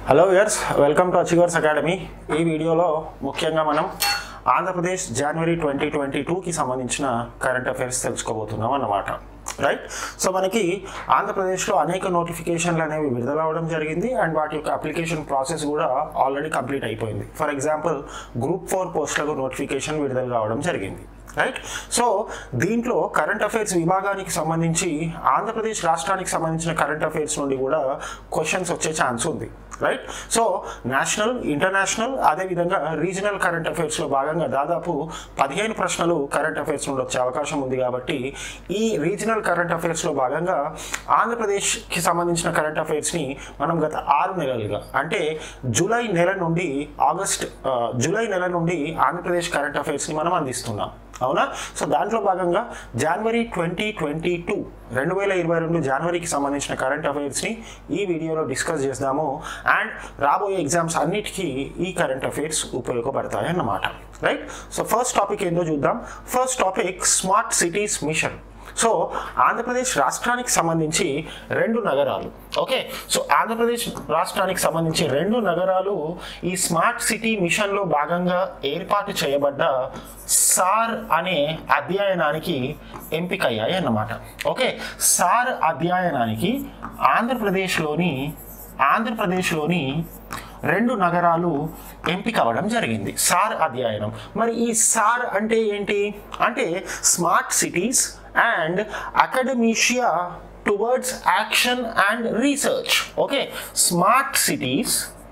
hello viewers welcome to achievers academy ఈ వీడియోలో ముఖ్యంగా మనం ఆంధ్రప్రదేశ్ జనవరి ట్వంటీ ట్వంటీ టూకి సంబంధించిన కరెంట్ అఫైర్స్ తెలుసుకోబోతున్నాం అన్నమాట రైట్ సో మనకి ఆంధ్రప్రదేశ్లో అనేక నోటిఫికేషన్లు అనేవి విడుదల అవ్వడం జరిగింది అండ్ వాటి యొక్క అప్లికేషన్ ప్రాసెస్ కూడా ఆల్రెడీ కంప్లీట్ అయిపోయింది ఫర్ ఎగ్జాంపుల్ గ్రూప్ ఫోర్ పోస్టులకు నోటిఫికేషన్ విడుదల కావడం జరిగింది రైట్ సో దీంట్లో కరెంట్ అఫైర్స్ విభాగానికి సంబంధించి ఆంధ్రప్రదేశ్ రాష్ట్రానికి సంబంధించిన కరెంట్ అఫైర్స్ నుండి కూడా క్వశ్చన్స్ వచ్చే ఛాన్స్ ఉంది రైట్ సో నేషనల్ ఇంటర్నేషనల్ అదేవిధంగా రీజనల్ కరెంట్ అఫైర్స్లో భాగంగా దాదాపు పదిహేను ప్రశ్నలు కరెంట్ అఫైర్స్ నుండి వచ్చే అవకాశం ఉంది కాబట్టి ఈ రీజనల్ కరెంట్ అఫైర్స్లో భాగంగా ఆంధ్రప్రదేశ్కి సంబంధించిన కరెంట్ అఫైర్స్ని మనం గత ఆరు నెలలుగా అంటే జూలై నెల నుండి ఆగస్ట్ ఆ, జూలై నెల నుండి ఆంధ్రప్రదేశ్ కరెంట్ అఫైర్స్ని మనం అందిస్తున్నాం అవునా సో దాంట్లో భాగంగా జనవరి ట్వంటీ ట్వంటీ టూ రెండు వేల ఇరవై రెండు జనవరికి సంబంధించిన కరెంట్ అఫైర్స్ని ఈ వీడియోలో డిస్కస్ చేద్దాము అండ్ రాబోయే ఎగ్జామ్స్ అన్నిటికీ ఈ కరెంట్ అఫైర్స్ ఉపయోగపడతాయి అన్నమాట రైట్ సో ఫస్ట్ టాపిక్ ఏందో చూద్దాం first topic smart cities mission so Andhra Pradesh రాష్ట్రానికి సంబంధించి రెండు నగరాలు ఓకే సో ఆంధ్రప్రదేశ్ రాష్ట్రానికి సంబంధించి రెండు నగరాలు ఈ స్మార్ట్ సిటీ మిషన్లో భాగంగా ఏర్పాటు చేయబడ్డ సార్ అనే అధ్యయనానికి ఎంపికయ్యాయి అన్నమాట ఓకే సార్ అధ్యయనానికి ఆంధ్రప్రదేశ్లోని ఆంధ్రప్రదేశ్లోని రెండు నగరాలు ఎంపిక అవ్వడం జరిగింది సార్ అధ్యయనం మరి ఈ సార్ అంటే ఏంటి అంటే smart cities and academia towards action and research okay smart cities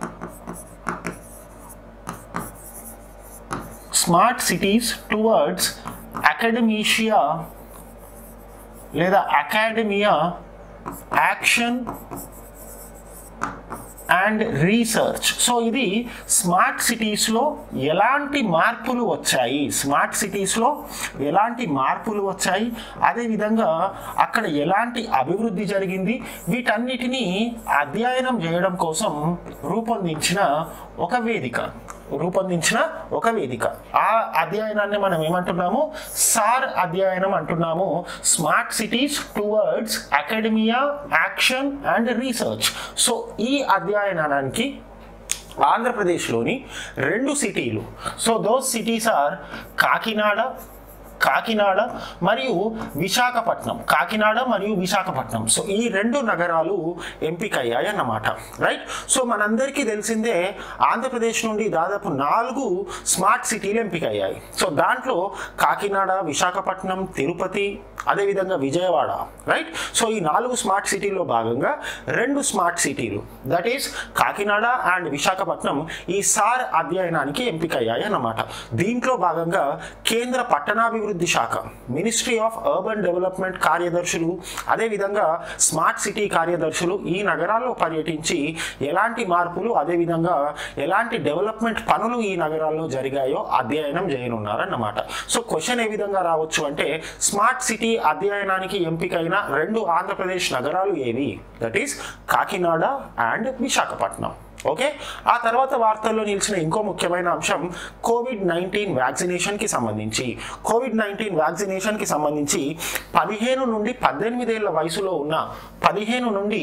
smart cities towards academia లేదా academia action and research so ఇది స్మార్ట్ సిటీస్లో ఎలాంటి మార్పులు వచ్చాయి స్మార్ట్ సిటీస్లో ఎలాంటి మార్పులు వచ్చాయి అదేవిధంగా అక్కడ ఎలాంటి అభివృద్ధి జరిగింది వీటన్నిటినీ అధ్యయనం చేయడం కోసం రూపొందించిన ఒక వేదిక రూపొందించిన ఒక వేదిక ఆ అధ్యయనాన్ని మనం ఏమంటున్నాము సార్ అధ్యయనం అంటున్నాము smart cities towards academia action and research so ఈ అధ్యయనానికి ఆంధ్రప్రదేశ్లోని రెండు సిటీలు so those cities are Kakinada Kakinada మరియు విశాఖపట్నం కాకినాడ మరియు విశాఖపట్నం సో ఈ రెండు నగరాలు ఎంపికయ్యాయి అన్నమాట రైట్ సో మనందరికీ తెలిసిందే ఆంధ్రప్రదేశ్ నుండి దాదాపు నాలుగు స్మార్ట్ సిటీలు ఎంపికయ్యాయి సో దాంట్లో కాకినాడ విశాఖపట్నం తిరుపతి అదేవిధంగా విజయవాడ రైట్ సో ఈ నాలుగు స్మార్ట్ సిటీల్లో భాగంగా రెండు స్మార్ట్ సిటీలు that is Kakinada and Visakhapatnam ఈ సార్ అధ్యయనానికి ఎంపికయ్యాయి అన్నమాట దీంట్లో భాగంగా కేంద్ర పట్టణాభివృద్ధి శాఖ మినిస్ట్రీ ఆఫ్ అర్బన్ డెవలప్మెంట్ కార్యదర్శులు అదేవిధంగా స్మార్ట్ సిటీ కార్యదర్శులు ఈ నగరాల్లో పర్యటించి ఎలాంటి మార్పులు అదేవిధంగా ఎలాంటి డెవలప్మెంట్ పనులు ఈ నగరాల్లో జరిగాయో అధ్యయనం చేయనున్నారన్నమాట సో క్వశ్చన్ ఏ విధంగా రావచ్చు అంటే స్మార్ట్ సిటీ అధ్యయనానికి ఎంపికైన రెండు ఆంధ్రప్రదేశ్ నగరాలు ఏవి that is Kakinada and Visakhapatnam okay ఆ తర్వాత వార్తల్లో నిలిచిన ఇంకో ముఖ్యమైన అంశం కోవిడ్ నైన్టీన్ వ్యాక్సినేషన్కి సంబంధించి కోవిడ్ నైన్టీన్ వ్యాక్సినేషన్కి సంబంధించి పదిహేను నుండి పద్దెనిమిదేళ్ల వయసులో ఉన్న పదిహేను నుండి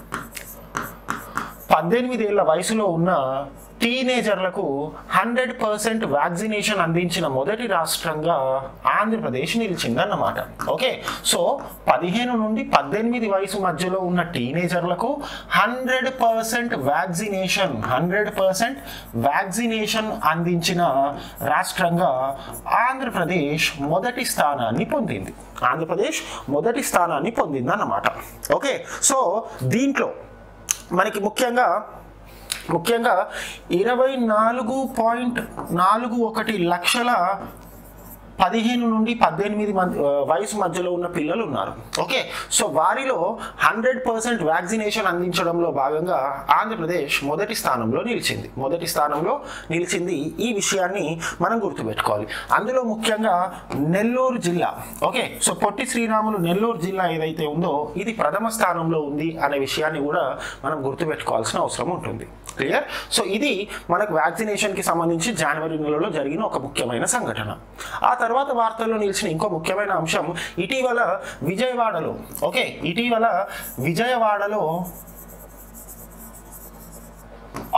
పద్దెనిమిదేళ్ల వయసులో ఉన్న టీనేజర్లకు హండ్రెడ్ పర్సెంట్ వ్యాక్సినేషన్ అందించిన మొదటి రాష్ట్రంగా ఆంధ్రప్రదేశ్ నిలిచిందన్నమాట ఓకే సో పదిహేను నుండి పద్దెనిమిది వయసు మధ్యలో ఉన్న టీనేజర్లకు hundred percent vaccination hundred percent vaccination అందించిన రాష్ట్రంగా ఆంధ్రప్రదేశ్ మొదటి స్థానాన్ని పొందింది ఆంధ్రప్రదేశ్ మొదటి స్థానాన్ని పొందిందన్నమాట ఓకే సో దీంట్లో మనకి ముఖ్యంగా ముఖ్యంగా ఇరవై నాలుగు పాయింట్ నాలుగు ఒకటి లక్షల పదిహేను నుండి పద్దెనిమిది మంది ఆ, వయసు మధ్యలో ఉన్న పిల్లలు ఉన్నారు ఓకే సో వారిలో హండ్రెడ్ పర్సెంట్ వ్యాక్సినేషన్ అందించడంలో భాగంగా ఆంధ్రప్రదేశ్ మొదటి స్థానంలో నిలిచింది మొదటి స్థానంలో నిలిచింది ఈ విషయాన్ని మనం గుర్తుపెట్టుకోవాలి అందులో ముఖ్యంగా నెల్లూరు జిల్లా ఓకే సో పొట్టి శ్రీరాములు నెల్లూరు జిల్లా ఏదైతే ఉందో ఇది ప్రథమ స్థానంలో ఉంది అనే విషయాన్ని కూడా మనం గుర్తుపెట్టుకోవాల్సిన అవసరం ఉంటుంది క్లియర్ సో ఇది మనకు వ్యాక్సినేషన్కి సంబంధించి జనవరి నెలలో జరిగిన ఒక ముఖ్యమైన సంఘటన ఆ తర్వాత వార్తల్లో నిలిచిన ఇంకో ముఖ్యమైన అంశం ఇటీవల విజయవాడలో ఓకే ఇటీవల విజయవాడలో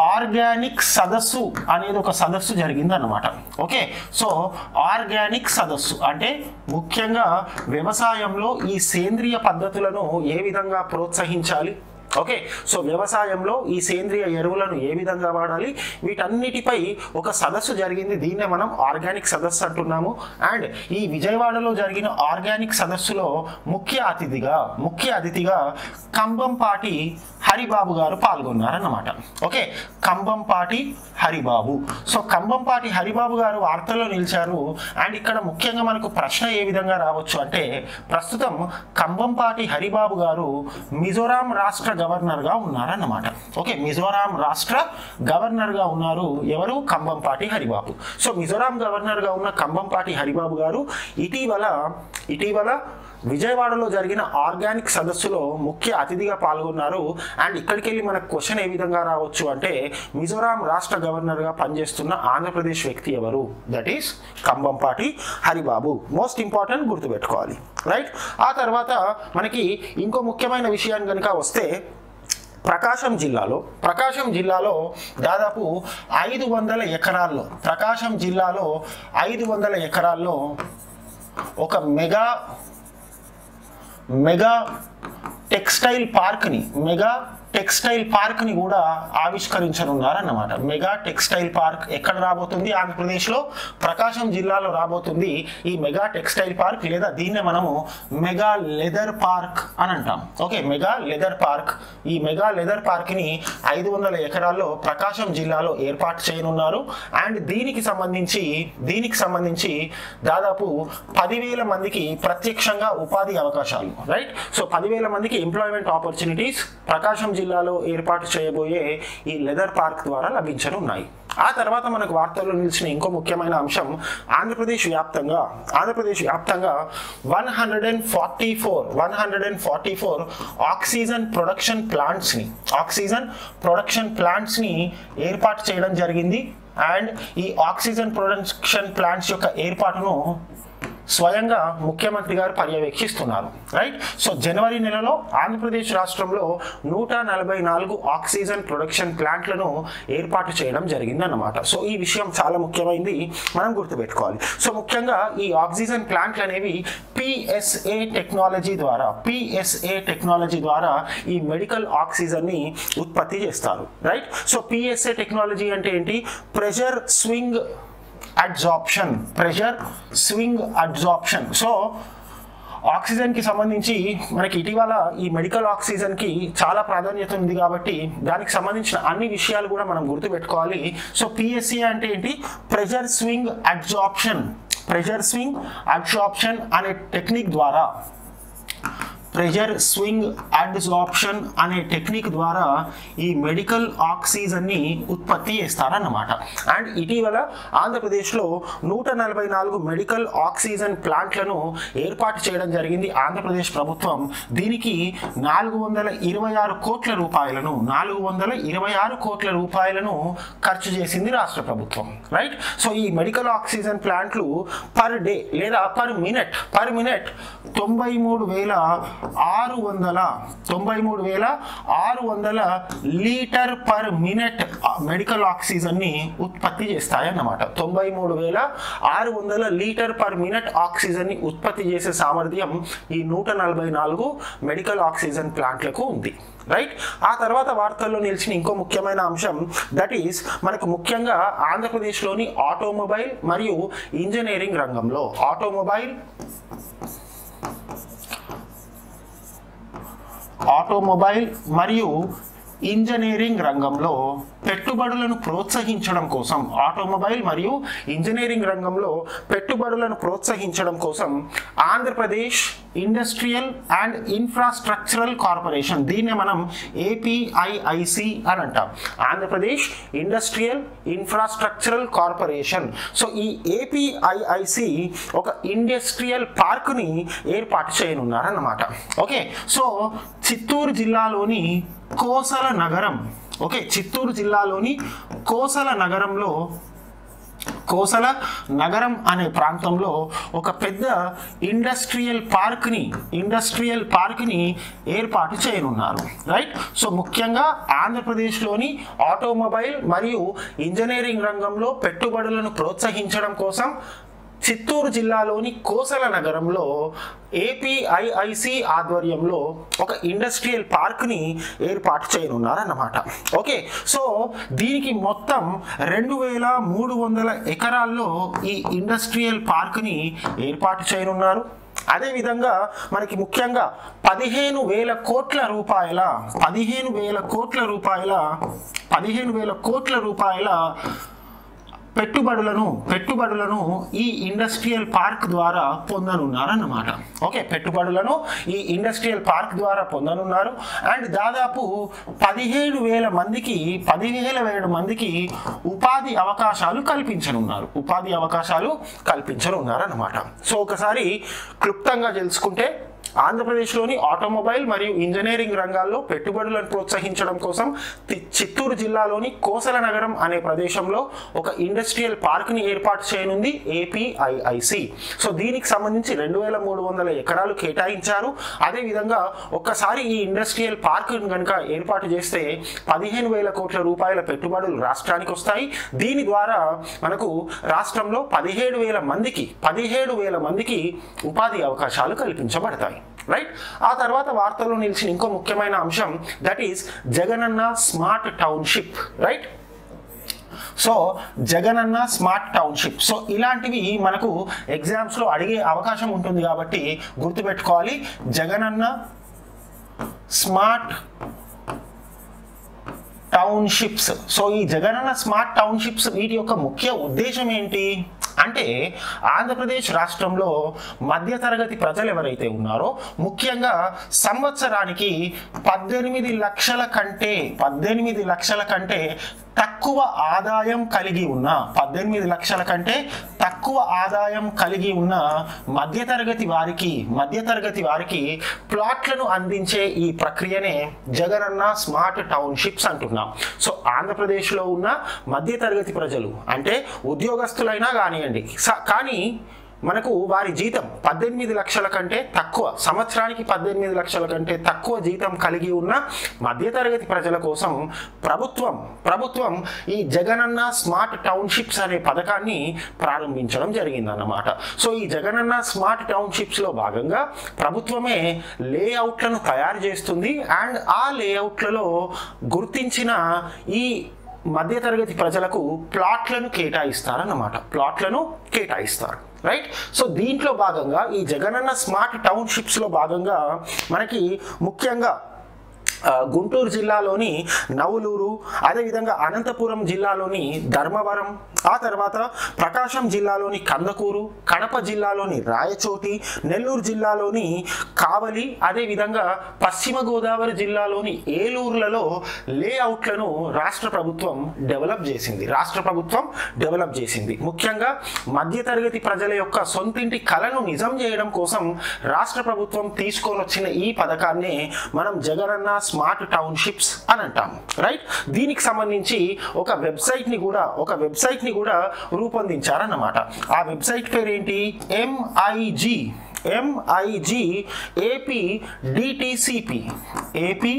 ఆర్గానిక్ సదస్సు అనేది ఒక సదస్సు జరిగింది అన్నమాట ఓకే సో ఆర్గానిక్ సదస్సు అంటే ముఖ్యంగా వ్యవసాయంలో ఈ సేంద్రియ పద్ధతులను ఏ విధంగా ప్రోత్సహించాలి ఓకే సో వ్యవసాయంలో ఈ సేంద్రియ ఎరువులను ఏ విధంగా వాడాలి వీటన్నిటిపై ఒక సదస్సు జరిగింది దీన్నే మనం ఆర్గానిక్ సదస్సు అంటున్నాము అండ్ ఈ విజయవాడలో జరిగిన ఆర్గానిక్ సదస్సులో ముఖ్య అతిథిగా ముఖ్య అతిథిగా కంబంపాటి హరిబాబు గారు పాల్గొన్నారన్నమాట ఓకే కంబంపాటి హరిబాబు సో కంబంపాటి హరిబాబు గారు వార్తల్లో నిలిచారు అండ్ ఇక్కడ ముఖ్యంగా మనకు ప్రశ్న ఏ విధంగా రావచ్చు అంటే ప్రస్తుతం కంబంపాటి హరిబాబు గారు మిజోరాం రాష్ట్ర గవర్నర్గా ఉన్నారన్నమాట ఓకే మిజోరాం రాష్ట్ర గవర్నర్గా ఉన్నారు ఎవరు కంబంపాటి హరిబాబు సో మిజోరాం గవర్నర్గా ఉన్న కంబంపాటి హరిబాబు గారు ఇటీవల ఇటీవల విజయవాడలో జరిగిన ఆర్గానిక్ సదస్సులో ముఖ్య అతిథిగా పాల్గొన్నారు అండ్ ఇక్కడికి వెళ్ళి మనకు క్వశ్చన్ ఏ విధంగా రావచ్చు అంటే మిజోరాం రాష్ట్ర గవర్నర్గా పనిచేస్తున్న ఆంధ్రప్రదేశ్ వ్యక్తి ఎవరు that is Kambhampati Haribabu most important గుర్తుపెట్టుకోవాలి రైట్ ఆ తర్వాత మనకి ఇంకో ముఖ్యమైన విషయాన్ని కనుక వస్తే ప్రకాశం జిల్లాలో ప్రకాశం జిల్లాలో దాదాపు ఐదు వందల ఎకరాల్లో ప్రకాశం జిల్లాలో ఐదు వందల ఎకరాల్లో ఒక మెగా మెగా టెక్స్టైల్ పార్క్ని మెగా టెక్స్టైల్ పార్క్ని కూడా ఆవిష్కరించనున్నారన్నమాట మెగా టెక్స్టైల్ పార్క్ ఎక్కడ రాబోతుంది ఆంధ్రప్రదేశ్లో ప్రకాశం జిల్లాలో రాబోతుంది ఈ మెగా టెక్స్టైల్ పార్క్ లేదా దీన్నే మనము మెగా లెదర్ పార్క్ అని అంటాం ఓకే మెగా లెదర్ పార్క్ ఈ మెగా లెదర్ పార్క్ని ఐదు వందల ఎకరాల్లో ప్రకాశం జిల్లాలో ఏర్పాటు చేయనున్నారు అండ్ దీనికి సంబంధించి దీనికి సంబంధించి దాదాపు పదివేల మందికి ప్రత్యక్షంగా ఉపాధి అవకాశాలు రైట్ సో పదివేల మందికి ఎంప్లాయ్మెంట్ ఆపర్చునిటీస్ ప్రకాశం జిల్లాలో ఏర్పాటు చేయబోయే ఈ లెదర్ పార్క్ ద్వారా లభించనున్నాయి ఆ తర్వాత మనకు వార్తల్లో నిలిచిన ఇంకో ముఖ్యమైన అంశం ఆంధ్రప్రదేశ్ వ్యాప్తంగా ఆంధ్రప్రదేశ్ వ్యాప్తంగా one hundred and forty four one hundred and forty four oxygen production ప్లాంట్స్ని ఆక్సిజన్ ప్రొడక్షన్ ప్లాంట్స్ని ఏర్పాటు చేయడం జరిగింది అండ్ ఈ ఆక్సిజన్ ప్రొడక్షన్ ప్లాంట్స్ యొక్క ఏర్పాటును స్వయంగా ముఖ్యమంత్రి గారు పర్యవేక్షిస్తున్నారు రైట్ సో జనవరి నెలలో ఆంధ్రప్రదేశ్ రాష్ట్రంలో నూట నలభై నాలుగు ఆక్సిజన్ ప్రొడక్షన్ ప్లాంట్లను ఏర్పాటు చేయడం జరిగిందన్నమాట సో ఈ విషయం చాలా ముఖ్యమైనది మనం గుర్తుపెట్టుకోవాలి సో ముఖ్యంగా ఈ ఆక్సిజన్ ప్లాంట్లు అనేవి పిఎస్ఏ టెక్నాలజీ ద్వారా పిఎస్ఏ టెక్నాలజీ ద్వారా ఈ మెడికల్ ఆక్సిజన్ని ఉత్పత్తి చేస్తారు రైట్ సో పిఎస్ఏ టెక్నాలజీ అంటే ఏంటి pressure swing adsorption pressure swing adsorption so ఆక్సిజన్కి సంబంధించి మనకి ఇటీవల ఈ మెడికల్ ఆక్సిజన్కి చాలా ప్రాధాన్యత ఉంది కాబట్టి దానికి సంబంధించిన అన్ని విషయాలు కూడా మనం గుర్తుపెట్టుకోవాలి సో పిఎస్సి అంటే ఏంటి pressure swing adsorption pressure swing adsorption అనే టెక్నిక్ ద్వారా ప్రెషర్ స్వింగ్ అడ్జాప్షన్ అనే టెక్నిక్ ద్వారా ఈ మెడికల్ ఆక్సిజన్ని ఉత్పత్తి చేస్తారన్నమాట అండ్ ఇటీవల ఆంధ్రప్రదేశ్లో నూట నలభై నాలుగు మెడికల్ ఆక్సిజన్ ప్లాంట్లను ఏర్పాటు చేయడం జరిగింది ఆంధ్రప్రదేశ్ ప్రభుత్వం దీనికి నాలుగు వందల ఇరవై ఆరు కోట్ల రూపాయలను నాలుగు వందల ఇరవై ఆరు కోట్ల రూపాయలను ఖర్చు చేసింది రాష్ట్ర ప్రభుత్వం రైట్ సో ఈ మెడికల్ ఆక్సిజన్ ప్లాంట్లు పర్ డే లేదా పర్ మినిట్ పర్ మినిట్ తొంభై మూడు వేల ఆరు వందల తొంభై మూడు వేల ఆరు వందల లీటర్ పర్ మినిట్ మెడికల్ ఆక్సిజన్ని ఉత్పత్తి చేస్తాయన్నమాట తొంభై మూడు వేల ఆరు వందల లీటర్ పర్ మినిట్ ఆక్సిజన్ని ఉత్పత్తి చేసే సామర్థ్యం ఈ నూట నలభై నాలుగు మెడికల్ ఆక్సిజన్ ప్లాంట్లకు ఉంది రైట్ ఆ తర్వాత వార్తల్లో నిలిచిన ఇంకో ముఖ్యమైన అంశం దట్ ఈస్ మనకు ముఖ్యంగా ఆంధ్రప్రదేశ్లోని ఆటోమొబైల్ మరియు ఇంజనీరింగ్ రంగంలో ఆటోమొబైల్ ఆటోమొబైల్ మరియు ఇంజనీరింగ్ రంగంలో పెట్టుబడులను ప్రోత్సహించడం కోసం ఆటోమొబైల్ మరియు ఇంజనీరింగ్ రంగంలో పెట్టుబడులను ప్రోత్సహించడం కోసం Andhra Pradesh industrial and infrastructural corporation దీన్నే మనం ఏపీఐఐసి అని అంటాం Andhra Pradesh industrial infrastructural corporation so ఈ ఏపీఐఐసి ఒక ఇండస్ట్రియల్ పార్క్ని ఏర్పాటు చేయనున్నారన్నమాట ఓకే సో చిత్తూరు జిల్లాలోని కోసల నగరం ఓకే చిత్తూరు జిల్లాలోని కోసల నగరంలో కోసల నగరం అనే ప్రాంతంలో ఒక పెద్ద ఇండస్ట్రియల్ పార్క్ని ఇండస్ట్రియల్ పార్క్ని ఏర్పాటు చేయనున్నారు రైట్ సో ముఖ్యంగా ఆంధ్రప్రదేశ్లోని ఆటోమొబైల్ మరియు ఇంజనీరింగ్ రంగంలో పెట్టుబడులను ప్రోత్సహించడం కోసం చిత్తూరు జిల్లాలోని కోసల నగరంలో ఏపీఐఐసి ఆధ్వర్యంలో ఒక ఇండస్ట్రియల్ పార్క్ని ఏర్పాటు చేయనున్నారన్నమాట ఓకే సో దీనికి మొత్తం రెండు వేల మూడు వందల ఎకరాల్లో ఈ ఇండస్ట్రియల్ పార్క్ని ఏర్పాటు చేయనున్నారు అదేవిధంగా మనకి ముఖ్యంగా పదిహేను వేల కోట్ల రూపాయల పదిహేను వేల కోట్ల రూపాయల పదిహేను వేల కోట్ల రూపాయల పెట్టుబడులను పెట్టుబడులను ఈ ఇండస్ట్రియల్ పార్క్ ద్వారా పొందనున్నారన్నమాట ఓకే పెట్టుబడులను ఈ ఇండస్ట్రియల్ పార్క్ ద్వారా పొందనున్నారు అండ్ దాదాపు పదిహేడు వేల మందికి పదివేల వేల మందికి ఉపాధి అవకాశాలు కల్పించనున్నారు ఉపాధి అవకాశాలు కల్పించనున్నారు అన్నమాట సో ఒకసారి క్లుప్తంగా తెలుసుకుంటే ఆంధ్రప్రదేశ్లోని ఆటోమొబైల్ మరియు ఇంజనీరింగ్ రంగాల్లో పెట్టుబడులను ప్రోత్సహించడం కోసం తి- చిత్తూరు జిల్లాలోని కోసల నగరం అనే ప్రదేశంలో ఒక ఇండస్ట్రియల్ పార్క్ని ఏర్పాటు చేయనుంది ఏపీఐఐసి సో దీనికి సంబంధించి రెండు వేల మూడు వందల ఎకరాలు కేటాయించారు అదేవిధంగా ఒక్కసారి ఈ ఇండస్ట్రియల్ పార్క్ కనుక ఏర్పాటు చేస్తే పదిహేను వేల కోట్ల రూపాయల పెట్టుబడులు రాష్ట్రానికి వస్తాయి దీని ద్వారా మనకు రాష్ట్రంలో పదిహేడు వేల మందికి పదిహేడు వేల మందికి ఉపాధి అవకాశాలు కల్పించబడతాయి రైట్ ఆ తర్వాత వార్తల్లో నిలిచిన ఇంకో ముఖ్యమైన అంశం that is Jagananna smart township right so Jagananna smart township so ఇలాంటివి మనకు ఎగ్జామ్స్లో అడిగే అవకాశం ఉంటుంది కాబట్టి గుర్తుపెట్టుకోవాలి జగనన్న స్మార్ట్ టౌన్షిప్స్ సో ఈ జగనన్న స్మార్ట్ టౌన్షిప్స్ వీటి యొక్క ముఖ్య ఉద్దేశం ఏంటి అంటే ఆంధ్రప్రదేశ్ రాష్ట్రంలో మధ్యతరగతి ప్రజలు ఎవరైతే ఉన్నారో ముఖ్యంగా సంవత్సరానికి పద్దెనిమిది లక్షల కంటే పద్దెనిమిది లక్షల కంటే తక్కువ ఆదాయం కలిగి ఉన్న పద్దెనిమిది లక్షల కంటే తక్కువ ఆదాయం కలిగి ఉన్న మధ్యతరగతి వారికి మధ్యతరగతి వారికి ప్లాట్లను అందించే ఈ ప్రక్రియనే జగనన్న స్మార్ట్ టౌన్షిప్స్ అంటున్నాం సో ఆంధ్రప్రదేశ్లో ఉన్న మధ్యతరగతి ప్రజలు అంటే ఉద్యోగస్తులైనా కానివ్వండి స- కానీ మనకు వారి జీతం పద్దెనిమిది లక్షల కంటే తక్కువ సంవత్సరానికి పద్దెనిమిది లక్షల కంటే తక్కువ జీతం కలిగి ఉన్న మధ్యతరగతి ప్రజల కోసం ప్రభుత్వం ప్రభుత్వం ఈ జగనన్న స్మార్ట్ టౌన్షిప్స్ అనే పథకాన్ని ప్రారంభించడం జరిగిందన్నమాట సో ఈ జగనన్న స్మార్ట్ టౌన్షిప్స్లో భాగంగా ప్రభుత్వమే లేఅవుట్లను తయారు చేస్తుంది అండ్ ఆ లేఅవుట్లలో గుర్తించిన ఈ మధ్యతరగతి ప్రజలకు ప్లాట్లను కేటాయిస్తారన్నమాట ప్లాట్లను కేటాయిస్తారు రైట్ సో దీంట్లో భాగంగా ఈ జగనన్న స్మార్ట్ టౌన్షిప్స్లో భాగంగా మనకి ముఖ్యంగా ఆ, గుంటూరు జిల్లాలోని నవులూరు అదేవిధంగా అనంతపురం జిల్లాలోని ధర్మవరం ఆ తర్వాత ప్రకాశం జిల్లాలోని కందకూరు కడప జిల్లాలోని రాయచోటి నెల్లూరు జిల్లాలోని కావలి అదేవిధంగా పశ్చిమ గోదావరి జిల్లాలోని ఏలూరులలో లేఅవుట్లను రాష్ట్ర ప్రభుత్వం డెవలప్ చేసింది రాష్ట్ర ప్రభుత్వం డెవలప్ చేసింది ముఖ్యంగా మధ్యతరగతి ప్రజల యొక్క సొంతింటి కళను నిజం చేయడం కోసం రాష్ట్ర ప్రభుత్వం తీసుకొని వచ్చిన ఈ పథకాన్ని మనం జగనన్న స్మార్ట్ టౌన్షిప్స్ అని అంటాం రైట్ దీనికి సంబంధించి ఒక వెబ్సైట్ ని కూడా ఒక వెబ్సైట్ ని కూడా రూపొందించారన్నమాట ఆ వెబ్సైట్ పేరు ఏంటి MIG MIG AP DTCP AP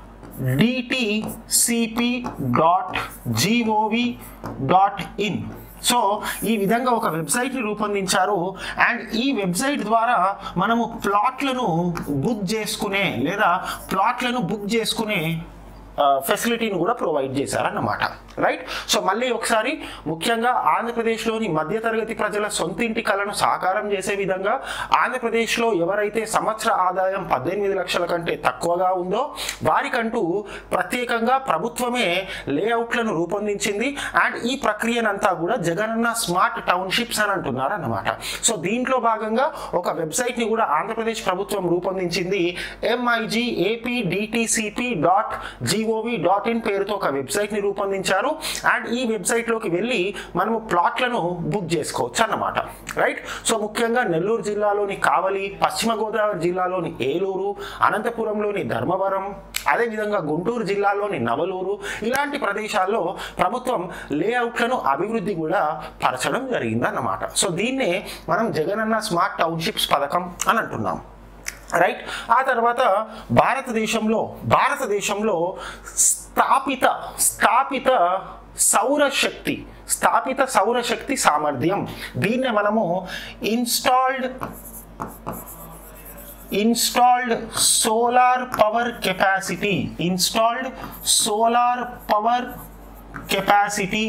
DTCP dot GOV dot in so ఈ విధంగా ఒక వెబ్సైట్ని రూపొందించారు అండ్ ఈ వెబ్సైట్ ద్వారా మనము ప్లాట్లను బుక్ చేసుకునే లేదా ప్లాట్లను బుక్ చేసుకునే ఫెసిలిటీని కూడా ప్రొవైడ్ చేశారన్నమాట రైట్ సో మళ్ళీ ఒకసారి ముఖ్యంగా ఆంధ్రప్రదేశ్లోని మధ్యతరగతి ప్రజల సొంతింటి కళను సాకారం చేసే విధంగా ఆంధ్రప్రదేశ్లో ఎవరైతే సంవత్సర ఆదాయం పద్దెనిమిది లక్షల కంటే తక్కువగా ఉందో వారికంటూ ప్రత్యేకంగా ప్రభుత్వమే లేఅవుట్లను రూపొందించింది అండ్ ఈ ప్రక్రియనంతా కూడా జగనన్న స్మార్ట్ టౌన్షిప్స్ అని అంటున్నారు అన్నమాట సో దీంట్లో భాగంగా ఒక వెబ్సైట్ని కూడా ఆంధ్రప్రదేశ్ ప్రభుత్వం రూపొందించింది MIG AP DTCP dot GOV dot in పేరుతో ఒక వెబ్సైట్ని రూపొందించారు ఇస్తారు అండ్ ఈ వెబ్సైట్లోకి వెళ్ళి మనము ప్లాట్లను బుక్ చేసుకోవచ్చు అన్నమాట రైట్ సో ముఖ్యంగా నెల్లూరు జిల్లాలోని కావలి పశ్చిమ గోదావరి జిల్లాలోని ఏలూరు అనంతపురంలోని ధర్మవరం అదేవిధంగా గుంటూరు జిల్లాలోని నవలూరు ఇలాంటి ప్రదేశాల్లో ప్రభుత్వం లేఅవుట్లను అభివృద్ధి కూడా పరచడం జరిగిందన్నమాట సో దీన్నే మనం జగనన్న స్మార్ట్ టౌన్షిప్స్ పథకం అని అంటున్నాం రైట్ ఆ తర్వాత భారతదేశంలో భారతదేశంలో స్థాపిత స్థాపిత సౌరశక్తి స్థాపిత సౌరశక్తి సామర్థ్యం దీన్నే మనము installed installed solar power capacity installed solar power capacity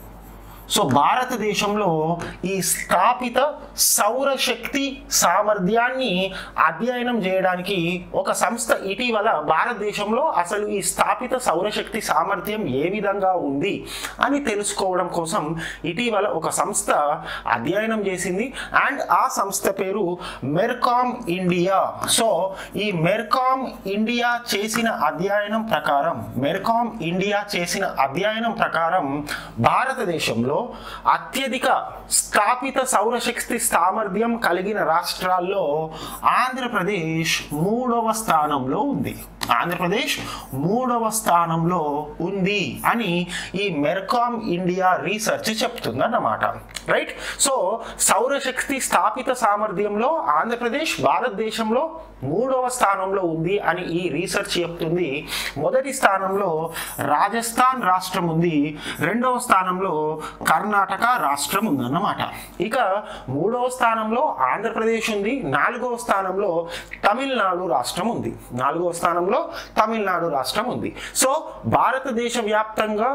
so భారతదేశంలో ఈ స్థాపిత సౌరశక్తి సామర్థ్యాన్ని అధ్యయనం చేయడానికి ఒక సంస్థ ఇటీవల భారతదేశంలో అసలు ఈ స్థాపిత సౌరశక్తి సామర్థ్యం ఏ విధంగా ఉంది అని తెలుసుకోవడం కోసం ఇటీవల ఒక సంస్థ అధ్యయనం చేసింది అండ్ ఆ సంస్థ పేరు మెర్కామ్ ఇండియా సో ఈ మెర్కామ్ ఇండియా చేసిన అధ్యయనం ప్రకారం మెర్కామ్ ఇండియా చేసిన అధ్యయనం ప్రకారం భారతదేశంలో అత్యధిక స్థాపిత సౌరశక్తి సామర్థ్యం కలిగిన రాష్ట్రాల్లో ఆంధ్రప్రదేశ్ మూడవ స్థానంలో ఉంది ఆంధ్రప్రదేశ్ మూడవ స్థానంలో ఉంది అని ఈ మెర్కామ్ ఇండియా రీసెర్చ్ చెప్తుంది అన్నమాట రైట్ సో సౌరశక్తి స్థాపిత సామర్థ్యంలో ఆంధ్రప్రదేశ్ భారతదేశంలో మూడవ స్థానంలో ఉంది అని ఈ రీసెర్చ్ చెప్తుంది మొదటి స్థానంలో రాజస్థాన్ రాష్ట్రం ఉంది రెండవ స్థానంలో కర్ణాటక రాష్ట్రం ఉందన్నమాట ఇక మూడవ స్థానంలో ఆంధ్రప్రదేశ్ ఉంది నాలుగవ స్థానంలో తమిళనాడు రాష్ట్రం ఉంది నాలుగవ స్థానంలో తమిళనాడు రాష్ట్రం ఉంది సో భారతదేశ వ్యాప్తంగా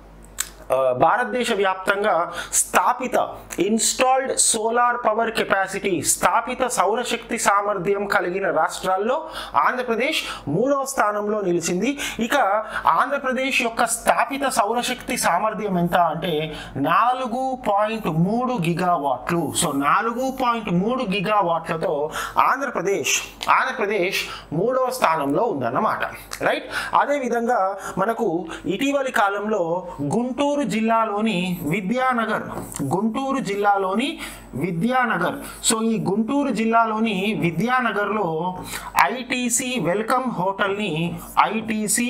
ఆ, భారతదేశ వ్యాప్తంగా స్థాపిత ఇన్స్టాల్డ్ సోలార్ పవర్ కెపాసిటీ స్థాపిత సౌరశక్తి సామర్థ్యం కలిగిన రాష్ట్రాల్లో ఆంధ్రప్రదేశ్ మూడవ స్థానంలో నిలిచింది ఇక ఆంధ్రప్రదేశ్ యొక్క స్థాపిత సౌరశక్తి సామర్థ్యం ఎంత అంటే నాలుగు పాయింట్ మూడు గిగావాట్లు సో నాలుగు పాయింట్ మూడు గిగావాట్లతో ఆంధ్రప్రదేశ్ ఆంధ్రప్రదేశ్ మూడవ స్థానంలో ఉందన్నమాట రైట్ అదేవిధంగా మనకు ఇటీవలి కాలంలో గుంటూరు జిల్లాలోని విద్యానగర్ గుంటూరు జిల్లాలోని విద్యానగర్ సో ఈ గుంటూరు జిల్లాలోని విద్యానగర్లో ఐటీసీ వెల్కమ్ హోటల్ని ఐటీసీ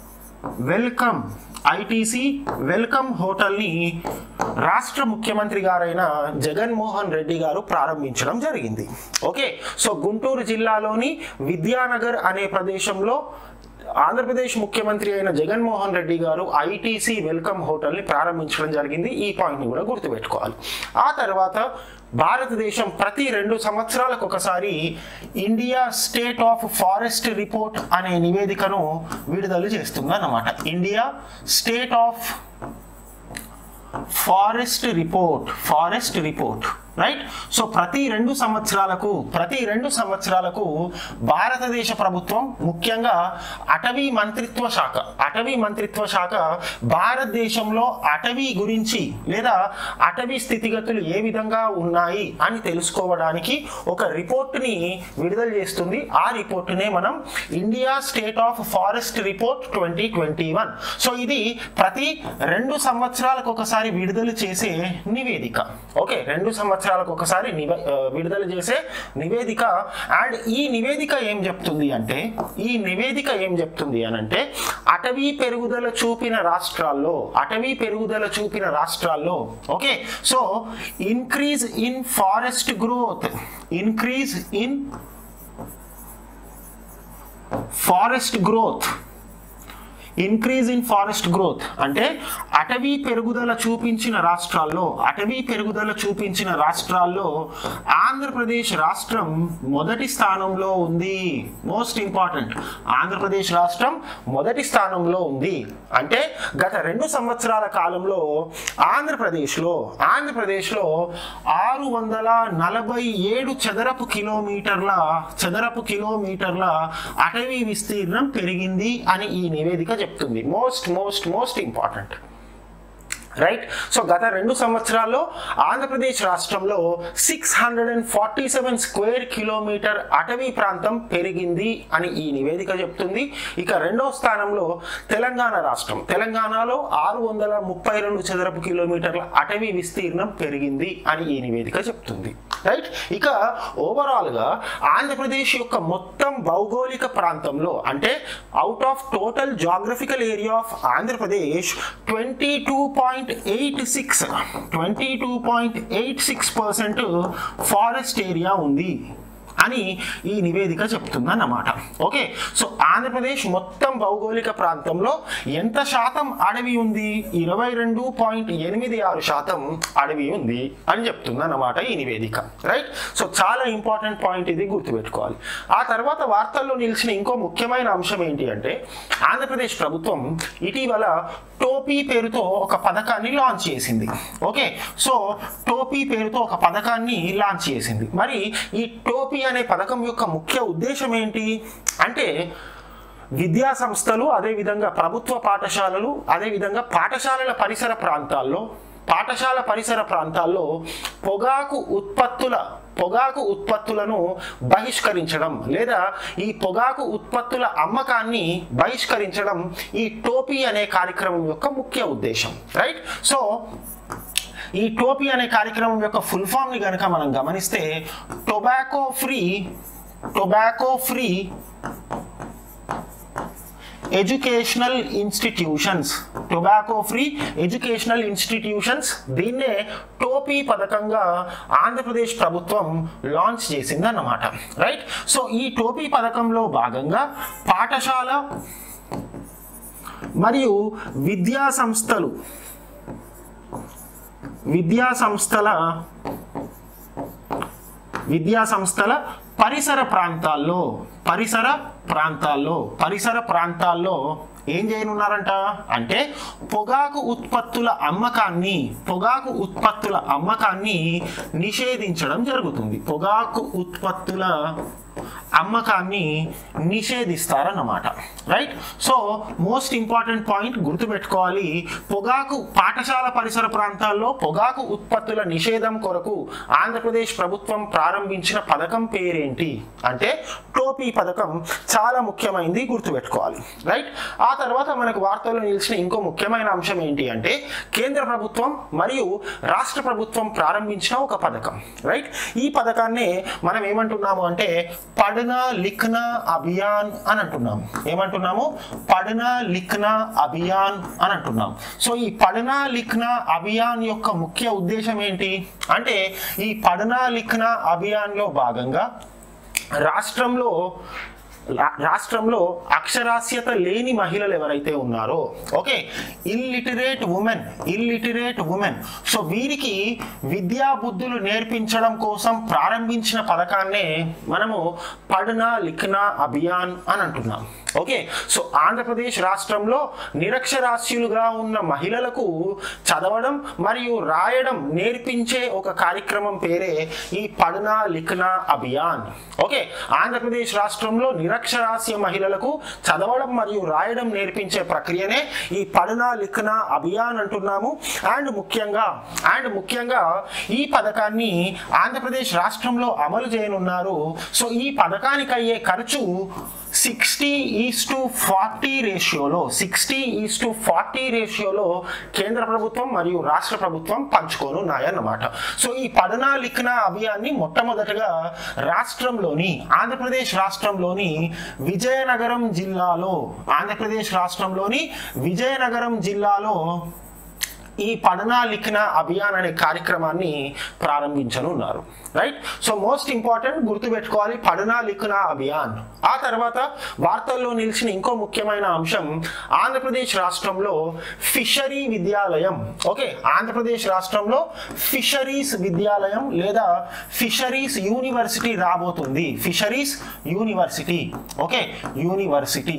వెల్కమ్ ఐటీసీ వెల్కమ్ హోటల్ని రాష్ట్ర ముఖ్యమంత్రి గారైన జగన్మోహన్ రెడ్డి గారు ప్రారంభించడం జరిగింది ఓకే సో గుంటూరు జిల్లాలోని విద్యానగర్ అనే ప్రదేశంలో ఆంధ్రప్రదేశ్ ముఖ్యమంత్రి అయిన జగన్మోహన్ రెడ్డి గారు ఐటీసీ వెల్కమ్ హోటల్ని ప్రారంభించడం జరిగింది ఈ పాయింట్ని కూడా గుర్తుపెట్టుకోవాలి ఆ తర్వాత భారతదేశం ప్రతి రెండు సంవత్సరాలకు ఒకసారి India state of forest report అనే నివేదికను విడుదల చేస్తుంది అన్నమాట India state of forest report forest report right so ప్రతి రెండు సంవత్సరాలకు ప్రతి రెండు సంవత్సరాలకు భారతదేశ ప్రభుత్వం ముఖ్యంగా అటవీ మంత్రిత్వ శాఖ అటవీ మంత్రిత్వ శాఖ భారతదేశంలో అటవీ గురించి లేదా అటవీ స్థితిగతులు ఏ విధంగా ఉన్నాయి అని తెలుసుకోవడానికి ఒక రిపోర్ట్ని విడుదల చేస్తుంది ఆ రిపోర్ట్నే మనం India state of forest report twenty twenty one so ఇది ప్రతి రెండు సంవత్సరాలకు ఒకసారి విడుదల చేసే నివేదిక ఓకే రెండు సంవత్సరాలకు ఒకసారి నివ- ఆ, విడుదల చేసే నివేదిక అండ్ ఈ నివేదిక ఏం చెప్తుంది అంటే ఈ నివేదిక ఏం చెప్తుంది అని అంటే అటవీ పెరుగుదల చూపిన రాష్ట్రాల్లో అటవీ పెరుగుదల చూపిన రాష్ట్రాల్లో okay so increase in forest growth increase in forest growth increase in forest growth అంటే అటవీ పెరుగుదల చూపించిన రాష్ట్రాల్లో అటవీ పెరుగుదల చూపించిన రాష్ట్రాల్లో ఆంధ్రప్రదేశ్ రాష్ట్రం మొదటి స్థానంలో ఉంది మోస్ట్ ఇంపార్టెంట్ ఆంధ్రప్రదేశ్ రాష్ట్రం మొదటి స్థానంలో ఉంది అంటే గత రెండు సంవత్సరాల కాలంలో ఆంధ్రప్రదేశ్లో ఆంధ్రప్రదేశ్లో ఆరు వందల నలభై ఏడు చదరపు కిలోమీటర్ల చదరపు కిలోమీటర్ల అటవీ విస్తీర్ణం పెరిగింది అని ఈ నివేదిక చెప్తుంది most most most important right so గత రెండు సంవత్సరాల్లో ఆంధ్రప్రదేశ్ రాష్ట్రంలో six hundred and forty seven square kilometre అటవీ ప్రాంతం పెరిగింది అని ఈ నివేదిక చెప్తుంది ఇక రెండో స్థానంలో తెలంగాణ రాష్ట్రం తెలంగాణలో ఆరు వందల ముప్పై రెండు చదరపు కిలోమీటర్ల అటవీ విస్తీర్ణం పెరిగింది అని ఈ నివేదిక చెప్తుంది రైట్ ఇక ఓవరాల్గా ఆంధ్రప్రదేశ్ యొక్క మొత్తం భౌగోళిక ప్రాంతంలో అంటే out of total geographical area of Andhra Pradesh twenty two point eight six twenty two point eight six percent forest area ఉంది అని ఈ నివేదిక చెప్తుందన్నమాట ఓకే సో ఆంధ్రప్రదేశ్ మొత్తం భౌగోళిక ప్రాంతంలో ఎంత శాతం అడవి ఉంది ఇరవై రెండు పాయింట్ ఎనిమిది ఆరు శాతం అడవి ఉంది అని చెప్తుందన్నమాట ఈ నివేదిక రైట్ సో చాలా ఇంపార్టెంట్ పాయింట్ ఇది గుర్తుపెట్టుకోవాలి ఆ తర్వాత వార్తల్లో నిలిచిన ఇంకో ముఖ్యమైన అంశం ఏంటి అంటే ఆంధ్రప్రదేశ్ ప్రభుత్వం ఇటీవల టోపీ పేరుతో ఒక పథకాన్ని లాంచ్ చేసింది ఓకే సో టోపీ పేరుతో ఒక పథకాన్ని లాంచ్ చేసింది మరి ఈ టోపీ అనే పథకం యొక్క ముఖ్య ఉద్దేశం ఏంటి అంటే విద్యా సంస్థలు అదేవిధంగా ప్రభుత్వ పాఠశాలలు అదేవిధంగా పాఠశాలల పరిసర ప్రాంతాల్లో పాఠశాల పరిసర ప్రాంతాల్లో పొగాకు ఉత్పత్తుల పొగాకు ఉత్పత్తులను బహిష్కరించడం లేదా ఈ పొగాకు ఉత్పత్తుల అమ్మకాన్ని బహిష్కరించడం ఈ టోపీ అనే కార్యక్రమం యొక్క ముఖ్య ఉద్దేశం రైట్ సో ఈ టోపీ అనే కార్యక్రమం యొక్క ఫుల్ ఫామ్ ని కనుక మనం గమనిస్తే tobacco free tobacco free educational institutions tobacco free educational institutions దీన్నే టోపీ పథకంగా ఆంధ్రప్రదేశ్ ప్రభుత్వం లాంచ్ చేసింది అన్నమాట రైట్ సో ఈ టోపీ పథకంలో భాగంగా పాఠశాల మరియు విద్యా సంస్థలు విద్యా సంస్థల విద్యా సంస్థల పరిసర ప్రాంతాల్లో పరిసర ప్రాంతాల్లో పరిసర ప్రాంతాల్లో ఏం చేయనున్నారంట అంటే పొగాకు ఉత్పత్తుల అమ్మకాన్ని పొగాకు ఉత్పత్తుల అమ్మకాన్ని నిషేధించడం జరుగుతుంది పొగాకు ఉత్పత్తుల అమ్మకాన్ని నిషేధిస్తారన్నమాట right so most important point గుర్తుపెట్టుకోవాలి పొగాకు పాఠశాల పరిసర ప్రాంతాల్లో పొగాకు ఉత్పత్తుల నిషేధం కొరకు ఆంధ్రప్రదేశ్ ప్రభుత్వం ప్రారంభించిన పథకం పేరేంటి అంటే టోపీ పథకం చాలా ముఖ్యమైనది గుర్తుపెట్టుకోవాలి రైట్ ఆ తర్వాత మనకు వార్తల్లో నిలిచిన ఇంకో ముఖ్యమైన అంశం ఏంటి అంటే కేంద్ర ప్రభుత్వం మరియు రాష్ట్ర ప్రభుత్వం ప్రారంభించిన ఒక పథకం రైట్ ఈ పథకాన్ని మనం ఏమంటున్నాము అంటే పడనా లిఖనా అభియాన్ అని అంటున్నాం ఏమంటున్నాము పడనా లిఖనా అభియాన్ అని అంటున్నాం సో ఈ పడనా లిఖనా అభియాన్ యొక్క ముఖ్య ఉద్దేశం ఏంటి అంటే ఈ పడనా లిఖనా అభియాన్ లో భాగంగా రాష్ట్రంలో రా- రాష్ట్రంలో అక్షరాస్యత లేని మహిళలు ఎవరైతే ఉన్నారో okay illiterate women illiterate women so వీరికి విద్యా బుద్ధులు నేర్పించడం కోసం ప్రారంభించిన పథకాన్నే మనము పడనా లిఖనా అభియాన్ అని అంటున్నాం ఓకే సో ఆంధ్రప్రదేశ్ రాష్ట్రంలో నిరక్షరాస్యులుగా ఉన్న మహిళలకు చదవడం మరియు రాయడం నేర్పించే ఒక కార్యక్రమం పేరే ఈ పడనా లిఖనా అభియాన్ ఓకే ఆంధ్రప్రదేశ్ రాష్ట్రంలో నిరక్షరాస్య మహిళలకు చదవడం మరియు రాయడం నేర్పించే ప్రక్రియనే ఈ పడనా లిఖనా అభియాన్ అంటున్నాము అండ్ ముఖ్యంగా అండ్ ముఖ్యంగా ఈ పథకాన్ని ఆంధ్రప్రదేశ్ రాష్ట్రంలో అమలు చేయనున్నారు సో ఈ పథకానికి అయ్యే ఖర్చు సిక్స్టీ ఈస్ టు ఫార్టీ రేషియోలో సిక్స్టీ ఈస్ టు ఫార్టీ రేషియోలో కేంద్ర ప్రభుత్వం మరియు రాష్ట్ర ప్రభుత్వం పంచుకోనున్నాయన్నమాట సో ఈ పడనా లిఖనా అభియాన్ని మొట్టమొదటగా రాష్ట్రంలోని ఆంధ్రప్రదేశ్ రాష్ట్రంలోని విజయనగరం జిల్లాలో ఆంధ్రప్రదేశ్ రాష్ట్రంలోని విజయనగరం జిల్లాలో ఈ పడనా లిఖన అభియాన్ అనే కార్యక్రమాన్ని ప్రారంభించనున్నారు రైట్ సో మోస్ట్ ఇంపార్టెంట్ గుర్తుపెట్టుకోవాలి పడనా లిఖన అభియాన్ ఆ తర్వాత వార్తల్లో నిలిచిన ఇంకో ముఖ్యమైన అంశం ఆంధ్రప్రదేశ్ రాష్ట్రంలో ఫిషరీ విద్యాలయం ఓకే ఆంధ్రప్రదేశ్ రాష్ట్రంలో ఫిషరీస్ విద్యాలయం లేదా ఫిషరీస్ యూనివర్సిటీ రాబోతుంది fisheries university okay university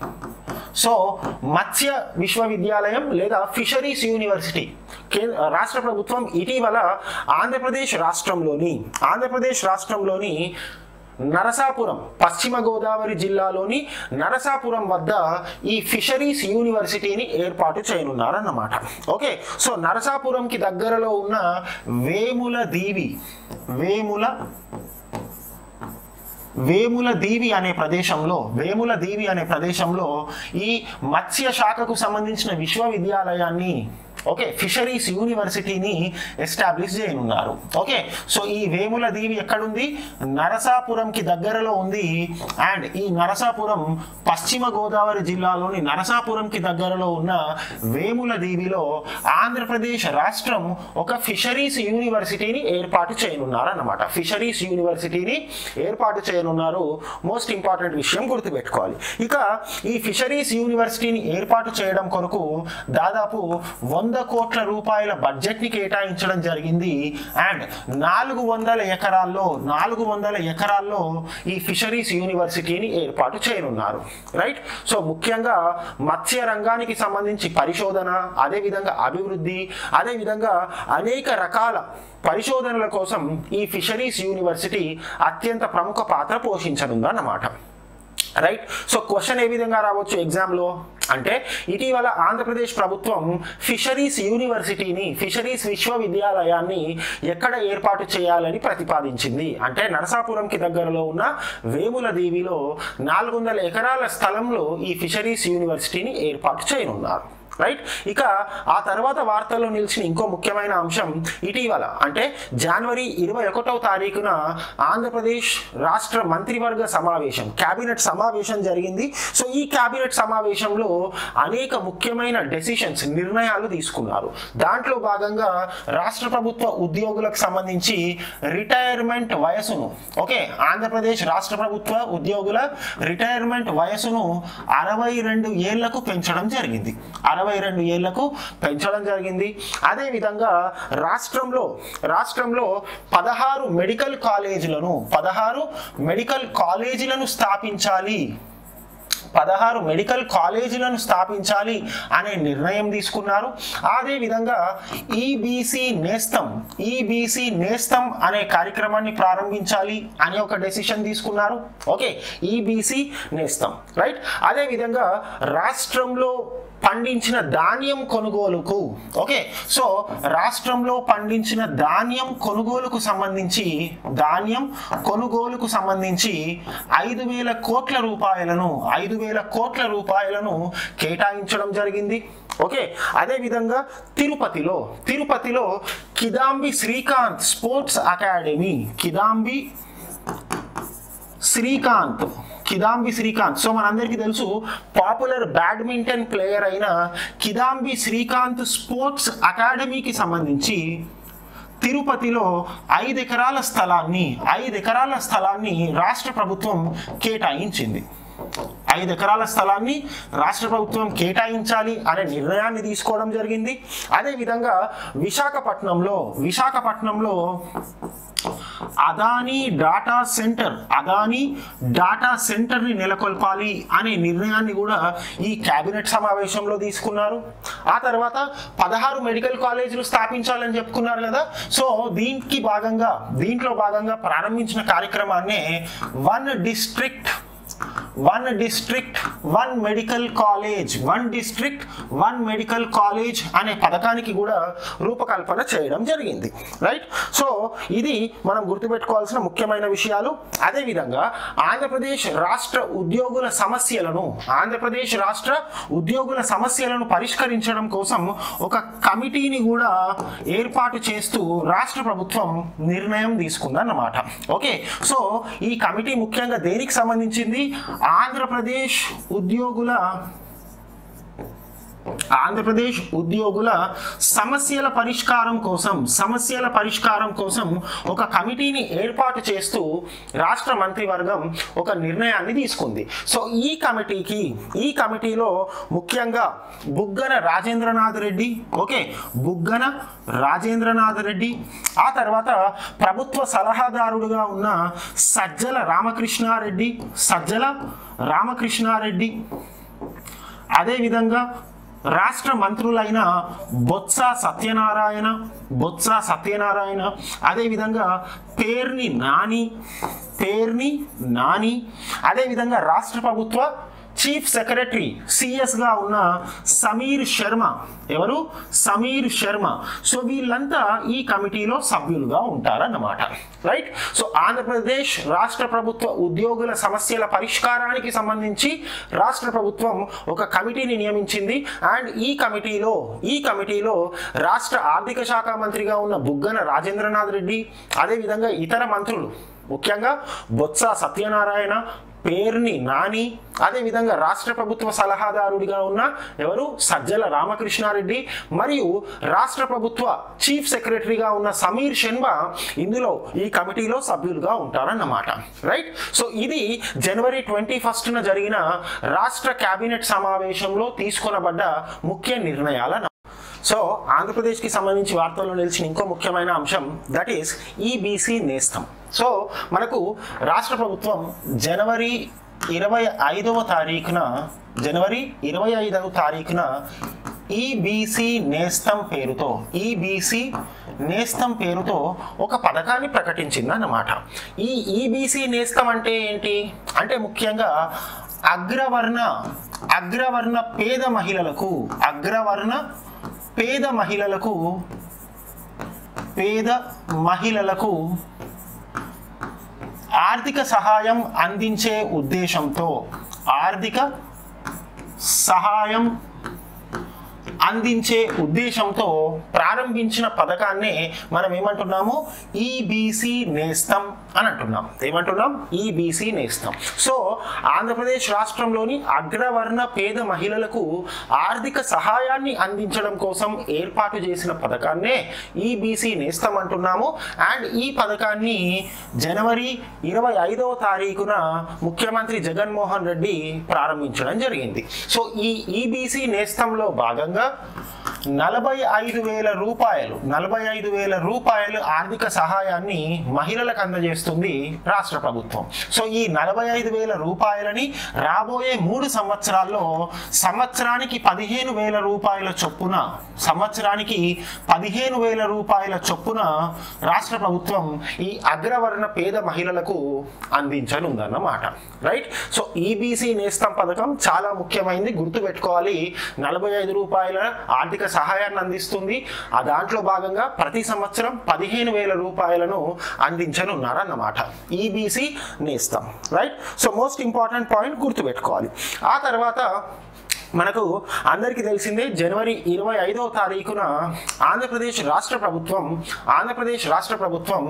so మత్స్య విశ్వవిద్యాలయం లేదా ఫిషరీస్ యూనివర్సిటీ కేంద్ర రాష్ట్ర ప్రభుత్వం ఇటీవల ఆంధ్రప్రదేశ్ రాష్ట్రంలోని ఆంధ్రప్రదేశ్ రాష్ట్రంలోని నరసాపురం పశ్చిమ గోదావరి జిల్లాలోని నరసాపురం వద్ద ఈ ఫిషరీస్ యూనివర్సిటీని ఏర్పాటు చేయనున్నారన్నమాట ఓకే సో నరసాపురంకి దగ్గరలో ఉన్న వేముల దీవి వేముల వేముల దీవి అనే ప్రదేశంలో వేముల దీవి అనే ప్రదేశంలో ఈ మత్స్య శాఖకు సంబంధించిన విశ్వవిద్యాలయాన్ని ఓకే ఫిషరీస్ యూనివర్సిటీని ఎస్టాబ్లిష్ చేయనున్నారు ఓకే సో ఈ వేముల దీవి ఎక్కడుంది నరసాపురంకి దగ్గరలో ఉంది అండ్ ఈ నరసాపురం పశ్చిమ గోదావరి జిల్లాలోని నరసాపురంకి దగ్గరలో ఉన్న వేముల దీవిలో ఆంధ్రప్రదేశ్ రాష్ట్రం ఒక ఫిషరీస్ యూనివర్సిటీని ఏర్పాటు చేయనున్నారు అన్నమాట ఫిషరీస్ యూనివర్సిటీని ఏర్పాటు చేయనున్నారు మోస్ట్ ఇంపార్టెంట్ విషయం గుర్తుపెట్టుకోవాలి ఇక ఈ ఫిషరీస్ యూనివర్సిటీని ఏర్పాటు చేయడం కొరకు దాదాపు వంద కోట్ల రూపాయల బడ్జెట్ ని కేటాయించడం జరిగింది అండ్ నాలుగు వందల ఎకరాల్లో నాలుగు వందల ఎకరాల్లో ఈ ఫిషరీస్ యూనివర్సిటీని ఏర్పాటు చేయనున్నారు రైట్ సో ముఖ్యంగా మత్స్య రంగానికి సంబంధించి పరిశోధన అదేవిధంగా అభివృద్ధి అదేవిధంగా అనేక రకాల పరిశోధనల కోసం ఈ ఫిషరీస్ యూనివర్సిటీ అత్యంత ప్రముఖ పాత్ర పోషించనుందన్నమాట రైట్ సో క్వశ్చన్ ఏ విధంగా రావచ్చు ఎగ్జామ్లో అంటే ఇటీవల ఆంధ్రప్రదేశ్ ప్రభుత్వం ఫిషరీస్ యూనివర్సిటీని ఫిషరీస్ విశ్వవిద్యాలయాన్ని ఎక్కడ ఏర్పాటు చేయాలని ప్రతిపాదించింది అంటే నరసాపురంకి దగ్గరలో ఉన్న వేముల దీవిలో నాలుగు వందల ఎకరాల స్థలంలో ఈ ఫిషరీస్ యూనివర్సిటీని ఏర్పాటు చేయనున్నారు రైట్ ఇక ఆ తర్వాత వార్తల్లో నిలిచిన ఇంకో ముఖ్యమైన అంశం ఇటీవల అంటే జనవరి ఇరవై ఒకటవ తారీఖున ఆంధ్రప్రదేశ్ రాష్ట్ర మంత్రివర్గ సమావేశం కేబినెట్ సమావేశం జరిగింది సో ఈ కేబినెట్ సమావేశంలో అనేక ముఖ్యమైన డెసిషన్స్ నిర్ణయాలు తీసుకున్నారు దాంట్లో భాగంగా రాష్ట్ర ప్రభుత్వ ఉద్యోగులకు సంబంధించి రిటైర్మెంట్ వయసును ఓకే ఆంధ్రప్రదేశ్ రాష్ట్ర ప్రభుత్వ ఉద్యోగుల రిటైర్మెంట్ వయసును అరవై రెండు ఏళ్లకు పెంచడం జరిగింది అరవై రెండు ఏళ్లకు పెంచడం జరిగింది అదేవిధంగా రాష్ట్రంలో రాష్ట్రంలో పదహారు మెడికల్ కాలేజీలను పదహారు మెడికల్ కాలేజీలను స్థాపించాలి పదహారు మెడికల్ కాలేజీలను స్థాపించాలి అనే నిర్ణయం తీసుకున్నారు అదే విధంగా ఈబీసీ నేస్తం ఈబీసీ నేస్తం అనే కార్యక్రమాన్ని ప్రారంభించాలి అనే ఒక డెసిషన్ తీసుకున్నారు ఓకే ఈబీసీ నేస్తం రైట్ అదే విధంగా రాష్ట్రంలో పండించిన ధాన్యం కొనుగోలుకు ఓకే సో రాష్ట్రంలో పండించిన ధాన్యం కొనుగోలుకు సంబంధించి ధాన్యం కొనుగోలుకు సంబంధించి ఐదు వేల కోట్ల రూపాయలను ఐదు వేల కోట్ల రూపాయలను కేటాయించడం జరిగింది ఓకే అదేవిధంగా తిరుపతిలో తిరుపతిలో Kidambi Srikanth sports academy Kidambi Srikanth Kidambi Srikanth so మనందరికీ తెలుసు పాపులర్ బ్యాడ్మింటన్ ప్లేయర్ అయిన కిదాంబి శ్రీకాంత్ స్పోర్ట్స్ అకాడమీకి సంబంధించి తిరుపతిలో ఐదు ఎకరాల స్థలాన్ని ఐదు ఎకరాల స్థలాన్ని రాష్ట్ర ప్రభుత్వం కేటాయించింది ఐదు ఎకరాల స్థలాన్ని రాష్ట్ర ప్రభుత్వం కేటాయించాలి అనే నిర్ణయాన్ని తీసుకోవడం జరిగింది అదేవిధంగా విశాఖపట్నంలో విశాఖపట్నంలో Adani data centre Adani data సెంటర్ని నెలకొల్పాలి అనే నిర్ణయాన్ని కూడా ఈ కేబినెట్ సమావేశంలో తీసుకున్నారు ఆ తర్వాత పదహారు మెడికల్ కాలేజీలు స్థాపించాలని చెప్పుకున్నారు కదా సో దీనికి భాగంగా దీంట్లో భాగంగా ప్రారంభించిన కార్యక్రమాన్నే one district one district one medical college one district one medical college అనే పథకానికి కూడా రూపకల్పన చేయడం జరిగింది రైట్ సో ఇది మనం గుర్తుపెట్టుకోవాల్సిన ముఖ్యమైన విషయాలు అదేవిధంగా ఆంధ్రప్రదేశ్ రాష్ట్ర ఉద్యోగుల సమస్యలను ఆంధ్రప్రదేశ్ రాష్ట్ర ఉద్యోగుల సమస్యలను పరిష్కరించడం కోసం ఒక కమిటీని కూడా ఏర్పాటు చేస్తూ రాష్ట్ర ప్రభుత్వం నిర్ణయం తీసుకుందన్నమాట ఓకే సో ఈ కమిటీ ముఖ్యంగా దేనికి సంబంధించింది ఆంధ్రప్రదేశ్ ఉద్యోగుల ఆంధ్రప్రదేశ్ ఉద్యోగుల సమస్యల పరిష్కారం కోసం సమస్యల పరిష్కారం కోసం ఒక కమిటీని ఏర్పాటు చేస్తూ రాష్ట్ర మంత్రివర్గం ఒక నిర్ణయాన్ని తీసుకుంది సో ఈ కమిటీకి ఈ కమిటీలో ముఖ్యంగా బుగ్గన రాజేంద్రనాథ్ రెడ్డి ఓకే బుగ్గన రాజేంద్రనాథ్ రెడ్డి ఆ తర్వాత ప్రభుత్వ సలహాదారుడుగా ఉన్న సజ్జల రామకృష్ణారెడ్డి సజ్జల రామకృష్ణారెడ్డి అదేవిధంగా రాష్ట్ర మంత్రులైన బొత్స సత్యనారాయణ బొత్స సత్యనారాయణ అదేవిధంగా పేర్ని నాని పేర్ని నాని అదేవిధంగా రాష్ట్ర ప్రభుత్వ చీఫ్ సెక్రటరీ సిఎస్గా ఉన్న సమీర్ శర్మ ఎవరు సమీర్ శర్మ సో వీళ్ళంతా ఈ కమిటీలో సభ్యులుగా ఉంటారన్నమాట రైట్ సో ఆంధ్రప్రదేశ్ రాష్ట్ర ప్రభుత్వ ఉద్యోగుల సమస్యల పరిష్కారానికి సంబంధించి రాష్ట్ర ప్రభుత్వం ఒక కమిటీని నియమించింది అండ్ ఈ కమిటీలో ఈ కమిటీలో రాష్ట్ర ఆర్థిక శాఖ మంత్రిగా ఉన్న బుగ్గన రాజేంద్రనాథ్ రెడ్డి అదేవిధంగా ఇతర మంత్రులు ముఖ్యంగా బొత్స సత్యనారాయణ పేర్ని నాని అదేవిధంగా రాష్ట్ర ప్రభుత్వ సలహాదారుడిగా ఉన్న ఎవరు సజ్జల రామకృష్ణారెడ్డి మరియు రాష్ట్ర ప్రభుత్వ చీఫ్ సెక్రటరీగా ఉన్న సమీర్ శర్మ ఇందులో ఈ కమిటీలో సభ్యులుగా ఉంటారన్నమాట రైట్ సో ఇది జనవరి ట్వంటీ ఫస్ట్న జరిగిన రాష్ట్ర కేబినెట్ సమావేశంలో తీసుకొనబడ్డ ముఖ్య నిర్ణయాల సో ఆంధ్రప్రదేశ్కి సంబంధించి వార్తల్లో నిలిచిన ఇంకో ముఖ్యమైన అంశం that is EBC Nestham so మనకు రాష్ట్ర ప్రభుత్వం జనవరి ఇరవై ఐదవ తారీఖున జనవరి ఇరవై ఐదవ తారీఖున ఈబీసీ నేస్తం పేరుతో ఈబీసీ నేస్తం పేరుతో ఒక పథకాన్ని ప్రకటించింది అన్నమాట ఈ ఈబీసీ నేస్తం అంటే ఏంటి అంటే ముఖ్యంగా అగ్రవర్ణ అగ్రవర్ణ పేద మహిళలకు అగ్రవర్ణ పేద మహిళలకు పేద మహిళలకు ఆర్థిక సహాయం అందించే ఉద్దేశంతో ఆర్థిక సహాయం అందించే ఉద్దేశంతో ప్రారంభించిన పథకాన్నే మనం ఏమంటున్నాము ఈబీసీ నేస్తం అని అంటున్నాం ఏమంటున్నాం ఈబీసీ నేస్తం సో ఆంధ్రప్రదేశ్ రాష్ట్రంలోని అగ్రవర్ణ పేద మహిళలకు ఆర్థిక సహాయాన్ని అందించడం కోసం ఏర్పాటు చేసిన పథకాన్నే ఈబీసీ నేస్తం అంటున్నాము అండ్ ఈ పథకాన్ని జనవరి ఇరవై ఐదవ తారీఖున ముఖ్యమంత్రి జగన్మోహన్ రెడ్డి ప్రారంభించడం జరిగింది సో ఈ ఈబీసీ నేస్తంలో భాగంగా నలభై ఐదు వేల రూపాయలు నలభై ఐదు వేల రూపాయలు ఆర్థిక సహాయాన్ని మహిళలకు అందజేస్తుంది రాష్ట్ర ప్రభుత్వం సో ఈ నలభై ఐదు వేల రూపాయలని రాబోయే మూడు సంవత్సరాల్లో సంవత్సరానికి పదిహేను వేల రూపాయల చొప్పున సంవత్సరానికి పదిహేను వేల రూపాయల చొప్పున రాష్ట్ర ప్రభుత్వం ఈ అగ్రవర్ణ పేద మహిళలకు అందించనుందన్నమాట రైట్ సో ఈబీసీ నేస్తం పథకం చాలా ముఖ్యమైనది గుర్తుపెట్టుకోవాలి నలభై ఐదు రూపాయల ఆర్థిక సహాయాన్ని అందిస్తుంది ఆ దాంట్లో భాగంగా ప్రతి సంవత్సరం పదిహేను వేల రూపాయలను అందించనున్నారన్నమాట EBC Nestham right so most important point గుర్తుపెట్టుకోవాలి ఆ తర్వాత మనకు అందరికీ తెలిసిందే జనవరి ఇరవై ఐదవ తారీఖున ఆంధ్రప్రదేశ్ రాష్ట్ర ప్రభుత్వం ఆంధ్రప్రదేశ్ రాష్ట్ర ప్రభుత్వం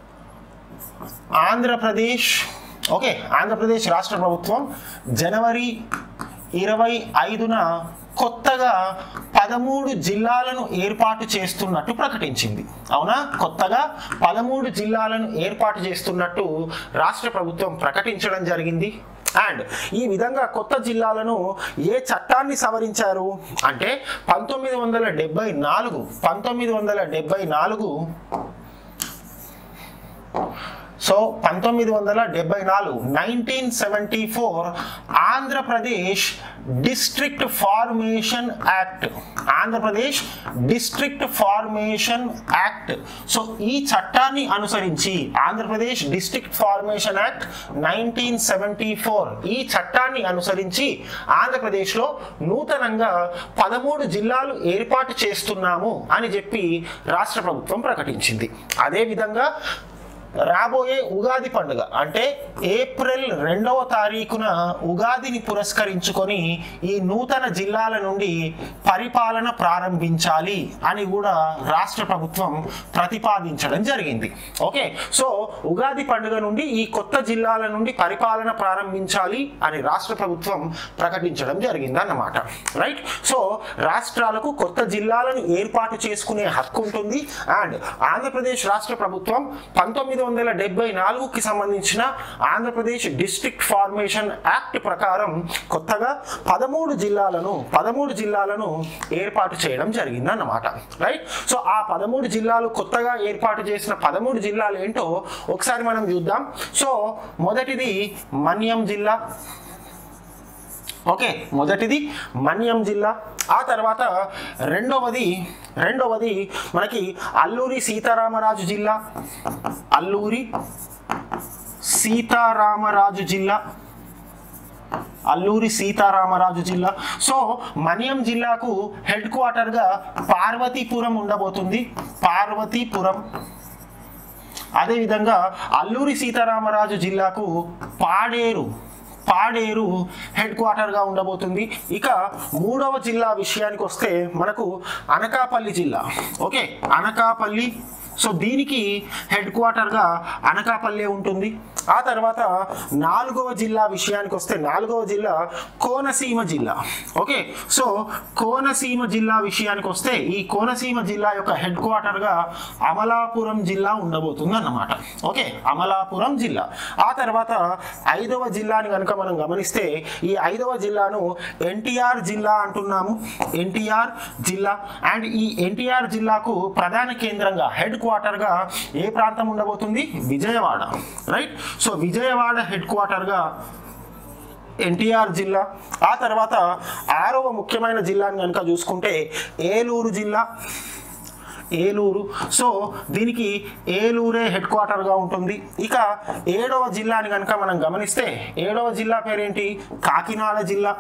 ఆంధ్రప్రదేశ్ ఓకే ఆంధ్రప్రదేశ్ రాష్ట్ర ప్రభుత్వం జనవరి ఇరవై ఐదున కొత్తగా పదమూడు జిల్లాలను ఏర్పాటు చేస్తున్నట్టు ప్రకటించింది అవునా కొత్తగా పదమూడు జిల్లాలను ఏర్పాటు చేస్తున్నట్టు రాష్ట్ర ప్రభుత్వం ప్రకటించడం జరిగింది అండ్ ఈ విధంగా కొత్త జిల్లాలను ఏ చట్టాన్ని సవరించారు అంటే పంతొమ్మిది వందల డెబ్బై నాలుగు పంతొమ్మిది వందల డెబ్బై నాలుగు సో పంతొమ్మిది వందల డెబ్బై నాలుగు nineteen seventy four Andhra Pradesh district formation act Andhra Pradesh district formation act so ఈ చట్టాన్ని అనుసరించి Andhra Pradesh district formation act nineteen seventy four ఈ చట్టాన్ని అనుసరించి ఆంధ్రప్రదేశ్లో నూతనంగా పదమూడు జిల్లాలు ఏర్పాటు చేస్తున్నాము అని చెప్పి రాష్ట్ర ప్రభుత్వం ప్రకటించింది అదేవిధంగా రాబోయే ఉగాది పండుగ అంటే ఏప్రిల్ రెండవ తారీఖున ఉగాదిని పురస్కరించుకొని ఈ నూతన జిల్లాల నుండి పరిపాలన ప్రారంభించాలి అని కూడా రాష్ట్ర ప్రభుత్వం ప్రతిపాదించడం జరిగింది ఓకే సో ఉగాది పండుగ నుండి ఈ కొత్త జిల్లాల నుండి పరిపాలన ప్రారంభించాలి అని రాష్ట్ర ప్రభుత్వం ప్రకటించడం జరిగింది అన్నమాట రైట్ సో రాష్ట్రాలకు కొత్త జిల్లాలను ఏర్పాటు చేసుకునే హక్కు ఉంటుంది అండ్ ఆంధ్రప్రదేశ్ రాష్ట్ర ప్రభుత్వం పంతొమ్మిది వందల డెబ్బై నాలుగుకి సంబంధించిన ఆంధ్రప్రదేశ్ డిస్ట్రిక్ట్ ఫార్మేషన్ యాక్ట్ ప్రకారం కొత్తగా పదమూడు జిల్లాలను పదమూడు జిల్లాలను ఏర్పాటు చేయడం జరిగింది అన్నమాట రైట్ సో ఆ పదమూడు జిల్లాలు కొత్తగా ఏర్పాటు చేసిన పదమూడు జిల్లాలు ఏంటో ఒకసారి మనం చూద్దాం సో మొదటిది మన్యం జిల్లా ఓకే మొదటిది మన్యం జిల్లా ఆ తర్వాత రెండవది రెండవది మనకి అల్లూరి సీతారామరాజు జిల్లా అల్లూరి సీతారామరాజు జిల్లా అల్లూరి సీతారామరాజు జిల్లా సో మన్యం జిల్లాకు హెడ్ క్వార్టర్గా పార్వతీపురం ఉండబోతుంది పార్వతీపురం అదేవిధంగా అల్లూరి సీతారామరాజు జిల్లాకు పాడేరు పాడేరు హెడ్ క్వార్టర్గా ఉండబోతుంది ఇక మూడవ జిల్లా విషయానికి వస్తే మనకు అనకాపల్లి జిల్లా ఓకే అనకాపల్లి సో దీనికి హెడ్ క్వార్టర్గా అనకాపల్లి ఉంటుంది ఆ తర్వాత నాలుగవ జిల్లా విషయానికి వస్తే నాలుగవ జిల్లా కోనసీమ జిల్లా ఓకే సో కోనసీమ జిల్లా విషయానికి వస్తే ఈ కోనసీమ జిల్లా యొక్క హెడ్ క్వార్టర్గా అమలాపురం జిల్లా ఉండబోతుంది అన్నమాట ఓకే అమలాపురం జిల్లా ఆ తర్వాత ఐదవ జిల్లాని కనుక మనం గమనిస్తే ఈ ఐదవ జిల్లాను ఎన్టీఆర్ జిల్లా అంటున్నాము ఎన్టీఆర్ జిల్లా అండ్ ఈ ఎన్టీఆర్ జిల్లాకు ప్రధాన కేంద్రంగా హెడ్ క్వార్టర్గా ఏ ప్రాంతం ఉండబోతుంది విజయవాడ రైట్ సో విజయవాడ హెడ్ క్వార్టర్గా ఎన్టీఆర్ జిల్లా ఆ తర్వాత ఆరవ ముఖ్యమైన జిల్లాని కనుక చూసుకుంటే ఏలూరు జిల్లా ఏలూరు సో దీనికి ఏలూరే హెడ్ క్వార్టర్గా ఉంటుంది ఇక ఏడవ జిల్లాని కనుక మనం గమనిస్తే ఏడవ జిల్లా పేరేంటి కాకినాడ జిల్లా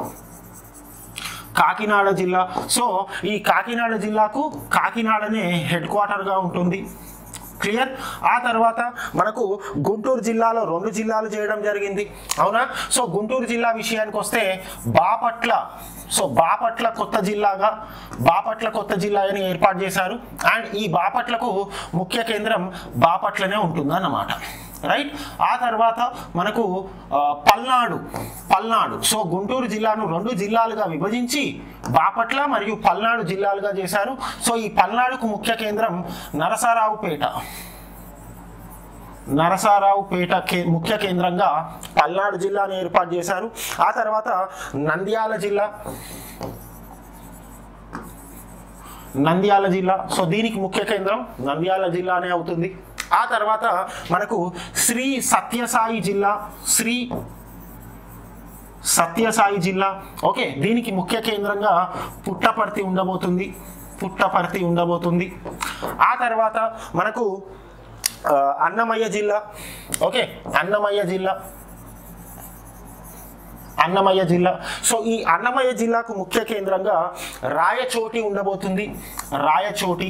కాకినాడ జిల్లా సో ఈ కాకినాడ జిల్లాకు కాకినాడనే హెడ్ క్వార్టర్గా ఉంటుంది క్లియర్ ఆ తర్వాత మనకు గుంటూరు జిల్లాలో రెండు జిల్లాలు చేయడం జరిగింది అవునా సో గుంటూరు జిల్లా విషయానికి వస్తే బాపట్ల సో బాపట్ల కొత్త జిల్లాగా బాపట్ల కొత్త జిల్లా అని ఏర్పాటు చేశారు అండ్ ఈ బాపట్లకు ముఖ్య కేంద్రం బాపట్లనే ఉంటుందన్నమాట రైట్ ఆ తర్వాత మనకు ఆ, పల్నాడు పల్నాడు సో గుంటూరు జిల్లాను రెండు జిల్లాలుగా విభజించి బాపట్ల మరియు పల్నాడు జిల్లాలుగా చేశారు సో ఈ పల్నాడుకు ముఖ్య కేంద్రం నరసరావుపేట నరసారావుపేట కే ముఖ్య కేంద్రంగా పల్నాడు జిల్లాను ఏర్పాటు చేశారు ఆ తర్వాత నంద్యాల జిల్లా నంద్యాల జిల్లా సో దీనికి ముఖ్య కేంద్రం నంద్యాల జిల్లానే అవుతుంది ఆ తర్వాత మనకు శ్రీ సత్యసాయి జిల్లా శ్రీ సత్యసాయి జిల్లా ఓకే దీనికి ముఖ్య కేంద్రంగా పుట్టపర్తి ఉండబోతుంది పుట్టపర్తి ఉండబోతుంది ఆ తర్వాత మనకు ఆ, అన్నమయ్య జిల్లా ఓకే అన్నమయ్య జిల్లా అన్నమయ్య జిల్లా సో ఈ అన్నమయ్య జిల్లాకు ముఖ్య కేంద్రంగా రాయచోటి ఉండబోతుంది రాయచోటి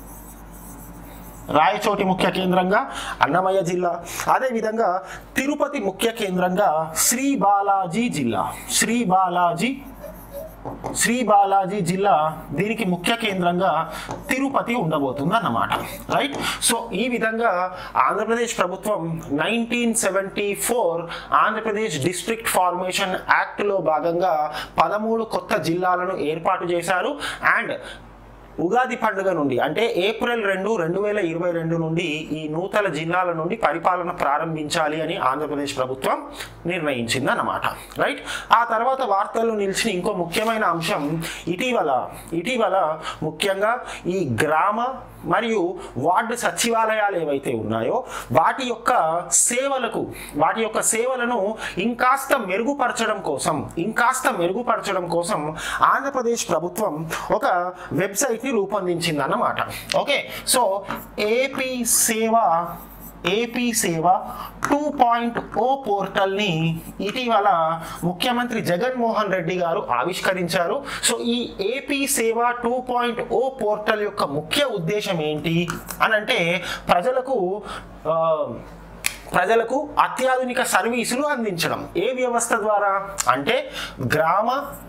రాయచోటి ముఖ్య కేంద్రంగా అన్నమయ్య జిల్లా అదేవిధంగా తిరుపతి ముఖ్య కేంద్రంగా శ్రీ బాలాజీ జిల్లా శ్రీ బాలాజీ శ్రీ బాలాజీ జిల్లా దీనికి ముఖ్య కేంద్రంగా తిరుపతి ఉండబోతుంది అన్నమాట రైట్ సో ఈ విధంగా ఆంధ్రప్రదేశ్ ప్రభుత్వం nineteen seventy four Andhra Pradesh district formation యాక్ట్లో భాగంగా పదమూడు కొత్త జిల్లాలను ఏర్పాటు చేశారు అండ్ ఉగాది పండుగ నుండి అంటే ఏప్రిల్ రెండు రెండు వేల ఇరవై రెండు నుండి ఈ నూతన జిల్లాల నుండి పరిపాలన ప్రారంభించాలి అని ఆంధ్రప్రదేశ్ ప్రభుత్వం నిర్ణయించింది అన్నమాట రైట్ ఆ తర్వాత వార్తల్లో నిలిచిన ఇంకో ముఖ్యమైన అంశం ఇటీవల ఇటీవల ముఖ్యంగా ఈ గ్రామ మరియు వార్డు సచివాలయాలు ఏవైతే ఉన్నాయో వాటి యొక్క సేవలకు వాటి యొక్క సేవలను ఇంకాస్త మెరుగుపరచడం కోసం ఇంకాస్త మెరుగుపరచడం కోసం ఆంధ్రప్రదేశ్ ప్రభుత్వం ఒక వెబ్సైట్ని రూపొందించింది అన్నమాట okay so AP Seva AP Seva two point O పోర్టల్ని ఇటీవల ముఖ్యమంత్రి జగన్మోహన్ రెడ్డి గారు ఆవిష్కరించారు సో ఈ AP Seva two point O portal యొక్క ముఖ్య ఉద్దేశం ఏంటి అని అంటే ప్రజలకు ఆ, ప్రజలకు అత్యాధునిక సర్వీసులు అందించడం ఏ వ్యవస్థ ద్వారా అంటే గ్రామ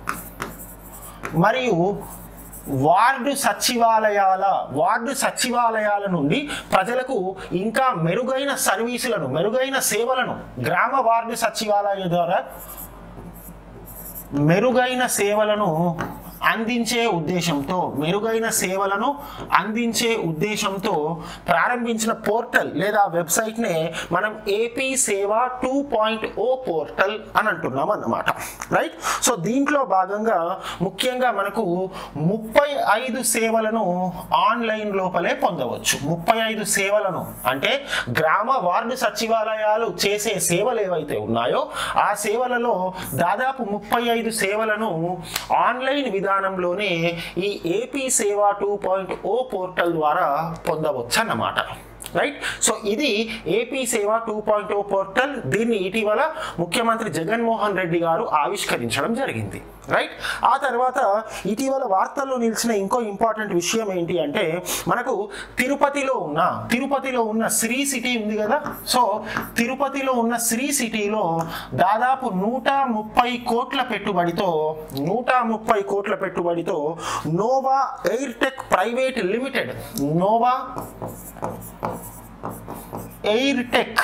మరియు వార్డు సచివాలయాల వార్డు సచివాలయాల నుండి ప్రజలకు ఇంకా మెరుగైన సర్వీసులను మెరుగైన సేవలను గ్రామ వార్డు సచివాలయ ద్వారా మెరుగైన సేవలను అందించే ఉద్దేశంతో మెరుగైన సేవలను అందించే ఉద్దేశంతో ప్రారంభించిన పోర్టల్ లేదా వెబ్సైట్నే మనం AP Seva two point O portal అని అంటున్నాం అన్నమాట రైట్ సో దీంట్లో భాగంగా ముఖ్యంగా మనకు ముప్పై ఐదు సేవలను ఆన్లైన్ లోపలే పొందవచ్చు ముప్పై ఐదు సేవలను అంటే గ్రామ వార్డు సచివాలయాలు చేసే సేవలు ఏవైతే ఉన్నాయో ఆ సేవలలో దాదాపు ముప్పై ఐదు సేవలను ఆన్లైన్ విధానంలోనే ఈ AP Seva two point O portal ద్వారా పొందవచ్చు అన్నమాట రైట్ సో ఇది AP Seva two point O portal దీన్ని ఇటీవల ముఖ్యమంత్రి జగన్మోహన్ రెడ్డి గారు ఆవిష్కరించడం జరిగింది రైట్ ఆ తర్వాత ఇటీవల వార్తల్లో నిలిచిన ఇంకో ఇంపార్టెంట్ విషయం ఏంటి అంటే మనకు తిరుపతిలో ఉన్న తిరుపతిలో ఉన్న శ్రీ సిటీ ఉంది కదా సో తిరుపతిలో ఉన్న శ్రీ సిటీలో దాదాపు నూట ముప్పై కోట్ల పెట్టుబడితో నూట ముప్పై కోట్ల పెట్టుబడితో Nova Airtech private limited Nova Airtech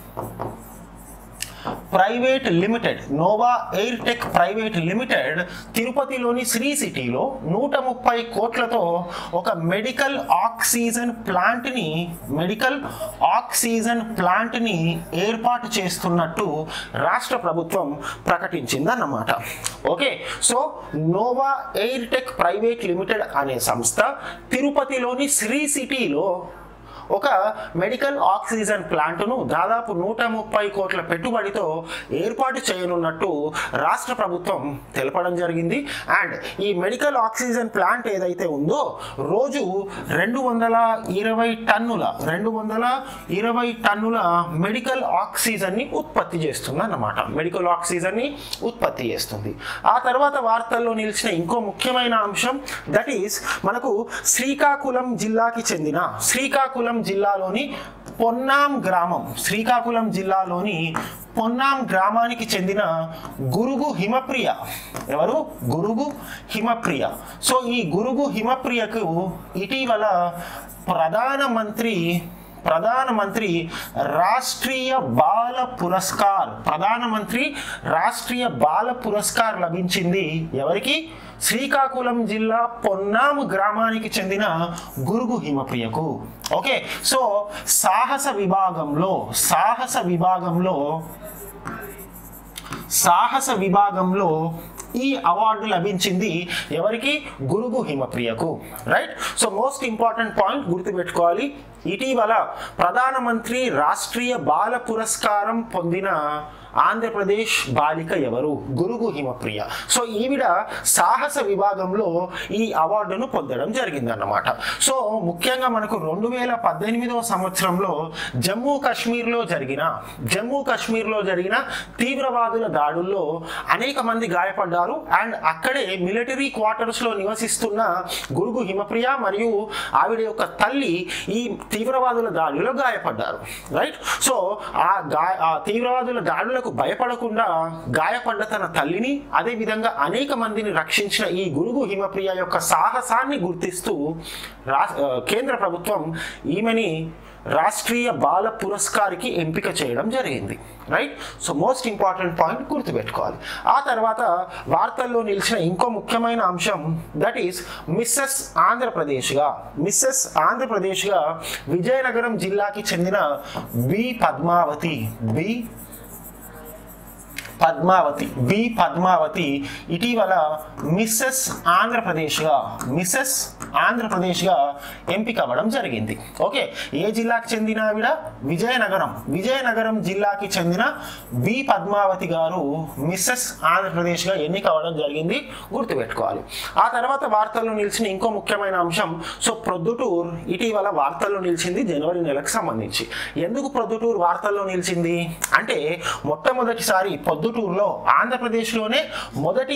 private limited Nova Airtech private limited తిరుపతిలోని శ్రీ సిటీలో నూట ముప్పై కోట్లతో ఒక మెడికల్ ఆక్సిజన్ ప్లాంట్ని మెడికల్ ఆక్సిజన్ ప్లాంట్ని ఏర్పాటు చేస్తున్నట్టు రాష్ట్ర ప్రభుత్వం ప్రకటించిందన్నమాట okay so Nova Airtech private limited అనే సంస్థ తిరుపతిలోని శ్రీ సిటీలో ఒక మెడికల్ ఆక్సిజన్ ప్లాంట్ను దాదాపు నూట ముప్పై కోట్ల పెట్టుబడితో ఏర్పాటు చేయనున్నట్టు రాష్ట్ర ప్రభుత్వం తెలపడం జరిగింది అండ్ ఈ మెడికల్ ఆక్సిజన్ ప్లాంట్ ఏదైతే ఉందో రోజు రెండు వందల ఇరవై టన్నుల రెండు వందల ఇరవై టన్నుల మెడికల్ ఆక్సిజన్ని ఉత్పత్తి చేస్తుంది అన్నమాట మెడికల్ ఆక్సిజన్ని ఉత్పత్తి చేస్తుంది ఆ తర్వాత వార్తల్లో నిలిచిన ఇంకో ముఖ్యమైన అంశం దట్ ఈస్ మనకు శ్రీకాకుళం జిల్లాకి చెందిన శ్రీకాకుళం జిల్లాలోని పొన్నాం గ్రామం శ్రీకాకుళం జిల్లాలోని పొన్నాం గ్రామానికి చెందిన గురుగు హిమప్రియ ఎవరు గురుగు హిమప్రియ సో ఈ గురుగు హిమప్రియకు ఇటీవల ప్రధానమంత్రి ప్రధానమంత్రి రాష్ట్రీయ బాల పురస్కార్ ప్రధానమంత్రి రాష్ట్రీయ బాల పురస్కార్ లభించింది ఎవరికి శ్రీకాకుళం జిల్లా పొన్నాము గ్రామానికి చెందిన గురుగు హిమప్రియకు ఓకే సో సాహస విభాగంలో సాహస విభాగంలో సాహస విభాగంలో ఈ అవార్డు లభించింది ఎవరికి గురుగు హిమప్రియకు right so most important point గుర్తుపెట్టుకోవాలి ఇటీవల ప్రధానమంత్రి రాష్ట్రీయ బాల పురస్కారం పొందిన ఆంధ్రప్రదేశ్ బాలిక ఎవరు గురుగు హిమప్రియ సో ఈవిడ సాహస విభాగంలో ఈ అవార్డును పొందడం జరిగిందన్నమాట సో ముఖ్యంగా మనకు రెండు వేల పద్దెనిమిదవ సంవత్సరంలో జమ్మూ కాశ్మీర్లో జరిగిన జమ్మూ కాశ్మీర్లో జరిగిన తీవ్రవాదుల దాడుల్లో అనేక మంది గాయపడ్డారు అండ్ అక్కడే మిలిటరీ క్వార్టర్స్లో నివసిస్తున్న గురుగు హిమప్రియ మరియు ఆవిడ యొక్క తల్లి ఈ తీవ్రవాదుల దాడిలో గాయపడ్డారు రైట్ సో ఆ గా ఆ తీవ్రవాదుల దాడులకు భయపడకుండా గాయపడ్డ తన తల్లిని అదే విధంగా అనేక మందిని రక్షించిన ఈ గురుగు హిమప్రియ యొక్క సాహసాన్ని గుర్తిస్తూ రా ఆ, కేంద్ర ప్రభుత్వం ఈమెని రాష్ట్రీయ బాల పురస్కార్కి ఎంపిక చేయడం జరిగింది right so most important point గుర్తుపెట్టుకోవాలి ఆ తర్వాత వార్తల్లో నిలిచిన ఇంకో ముఖ్యమైన అంశం దట్ ఈస్ మిస్సెస్ ఆంధ్రప్రదేశ్గా మిస్సెస్ ఆంధ్రప్రదేశ్గా విజయనగరం జిల్లాకి చెందిన B Padmavathi B Padmavathi B Padmavathi ఇటీవల మిస్సెస్ ఆంధ్రప్రదేశ్గా మిస్సెస్ ఆంధ్రప్రదేశ్గా ఎంపిక అవ్వడం జరిగింది ఓకే ఏ జిల్లాకి చెందిన ఆవిడ విజయనగరం విజయనగరం జిల్లాకి చెందిన బి పద్మావతి గారు మిస్సెస్ ఆంధ్రప్రదేశ్గా ఎన్నిక అవ్వడం జరిగింది గుర్తుపెట్టుకోవాలి ఆ తర్వాత వార్తల్లో నిలిచిన ఇంకో ముఖ్యమైన అంశం సో ప్రొద్దుటూర్ ఇటీవల వార్తల్లో నిలిచింది జనవరి నెలకు సంబంధించి ఎందుకు ప్రొద్దుటూర్ వార్తల్లో నిలిచింది అంటే మొట్టమొదటిసారి పొద్దుటూరులో ఆంధ్రప్రదేశ్లోనే మొదటి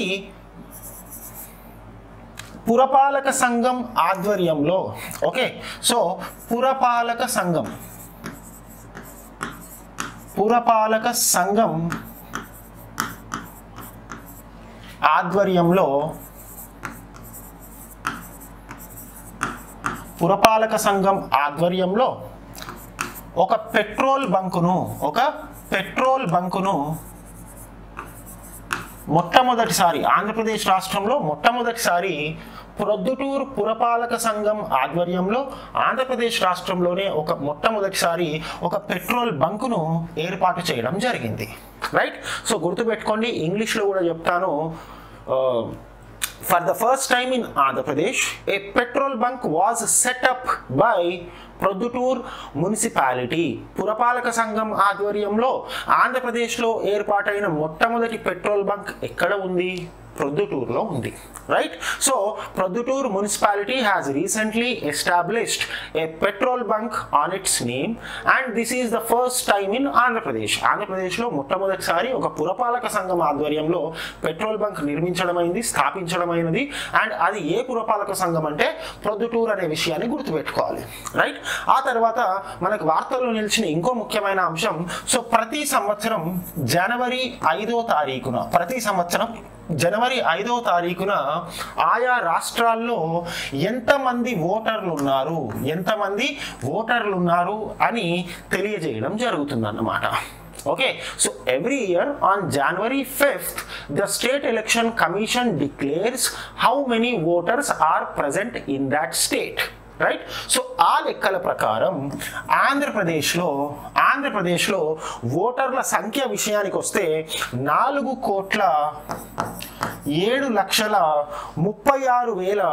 పురపాలక సంఘం ఆధ్వర్యంలో ఓకే సో పురపాలక సంఘం పురపాలక సంఘం ఆధ్వర్యంలో పురపాలక సంఘం ఆధ్వర్యంలో ఒక పెట్రోల్ బంకును ఒక పెట్రోల్ బంకును మొట్టమొదటిసారి ఆంధ్రప్రదేశ్ రాష్ట్రంలో మొట్టమొదటిసారి ప్రొద్దుటూరు పురపాలక సంఘం ఆధ్వర్యంలో ఆంధ్రప్రదేశ్ రాష్ట్రంలోనే ఒక మొట్టమొదటిసారి ఒక పెట్రోల్ బంకును ఏర్పాటు చేయడం జరిగింది రైట్ సో గుర్తుపెట్టుకోండి ఇంగ్లీష్లో కూడా చెప్తాను For the first time in Andhra Pradesh, a petrol bunk was set up by Proddatur municipality పురపాలక సంఘం ఆధ్వర్యంలో ఆంధ్రప్రదేశ్లో ఏర్పాటైన మొట్టమొదటి పెట్రోల్ బంక్ ఎక్కడ ఉంది ప్రొద్దుటూరులో ఉంది right so Proddatur municipality has recently established A petrol bunk on its name and this is the first time in Andhra Pradesh ఆంధ్రప్రదేశ్లో మొట్టమొదటిసారి ఒక పురపాలక సంఘం ఆధ్వర్యంలో పెట్రోల్ బంక్ నిర్మించడమైంది స్థాపించడమైనది అండ్ అది ఏ పురపాలక సంఘం అంటే ప్రొద్దుటూర్ అనే విషయాన్ని గుర్తుపెట్టుకోవాలి రైట్ ఆ తర్వాత మనకు వార్తల్లో నిలిచిన ఇంకో ముఖ్యమైన అంశం సో ప్రతి సంవత్సరం జనవరి ఐదో తారీఖున ప్రతి సంవత్సరం జనవరి ఐదవ తారీఖున ఆయా రాష్ట్రాల్లో ఎంతమంది ఓటర్లు ఉన్నారు ఎంతమంది ఓటర్లు ఉన్నారు అని తెలియజేయడం జరుగుతుందన్నమాట okay so every year on January fifth the state election commission declares how many voters are present in that state right so ఆ లెక్కల ప్రకారం ఆంధ్రప్రదేశ్లో ఆంధ్రప్రదేశ్లో ఓటర్ల సంఖ్య విషయానికి వస్తే నాలుగు కోట్ల ఏడు లక్షల ముప్పై ఆరు వేల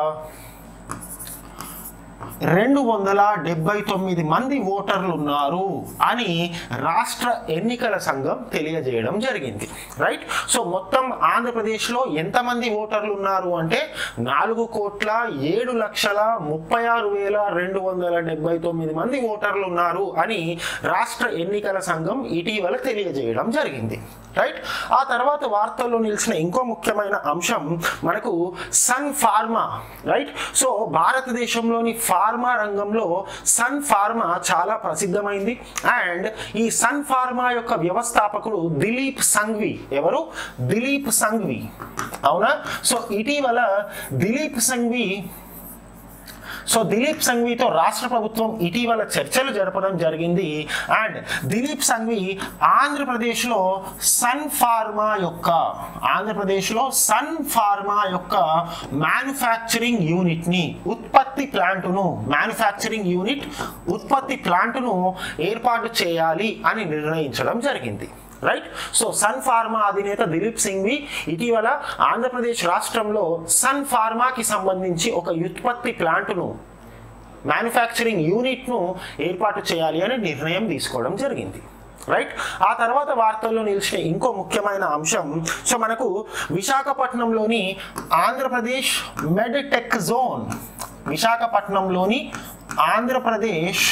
రెండు వందల డెబ్బై తొమ్మిది మంది ఓటర్లు ఉన్నారు అని రాష్ట్ర ఎన్నికల సంఘం తెలియజేయడం జరిగింది రైట్ సో మొత్తం ఆంధ్రప్రదేశ్లో ఎంతమంది ఓటర్లు ఉన్నారు అంటే నాలుగు కోట్ల ఏడు లక్షల ముప్పై ఆరు వేల రెండు వందల డెబ్బై తొమ్మిది మంది ఓటర్లు ఉన్నారు అని రాష్ట్ర ఎన్నికల సంఘం ఇటీవల తెలియజేయడం జరిగింది రైట్ ఆ తర్వాత వార్తల్లో నిలిచిన ఇంకో ముఖ్యమైన అంశం మనకు సన్ ఫార్మా రైట్ సో భారతదేశంలోని ఫార్మా రంగంలో సన్ ఫార్మా చాలా ప్రసిద్ధమైంది అండ్ ఈ సన్ ఫార్మా యొక్క వ్యవస్థాపకుడు దిలీప్ సంఘ్వి ఎవరు దిలీప్ సంఘ్వి అవునా సో ఇటీవల దిలీప్ సంఘ్వి సో దిలీప్ సంఘ్వితో రాష్ట్ర ప్రభుత్వం ఇటీవల చర్చలు జరపడం జరిగింది అండ్ దిలీప్ సంఘ్వి ఆంధ్రప్రదేశ్లో సన్ ఫార్మా యొక్క ఆంధ్రప్రదేశ్లో సన్ ఫార్మా యొక్క మ్యానుఫ్యాక్చరింగ్ యూనిట్ని ఉత్పత్తి ప్లాంటును మ్యానుఫ్యాక్చరింగ్ యూనిట్ ఉత్పత్తి ప్లాంటును ఏర్పాటు చేయాలి అని నిర్ణయించడం జరిగింది రైట్ సో సన్ ఫార్మా అధినేత దిలీప్ సింఘ్వి ఇటీవల ఆంధ్రప్రదేశ్ రాష్ట్రంలో సన్ ఫార్మాకి సంబంధించి ఒక ఉత్పత్తి ప్లాంట్ను మ్యానుఫ్యాక్చరింగ్ యూనిట్ను ఏర్పాటు చేయాలి అని నిర్ణయం తీసుకోవడం జరిగింది రైట్ ఆ తర్వాత వార్తల్లో నిలిచిన ఇంకో ముఖ్యమైన అంశం సో మనకు విశాఖపట్నంలోని ఆంధ్రప్రదేశ్ మెడ్ టెక్ జోన్ విశాఖపట్నంలోని ఆంధ్రప్రదేశ్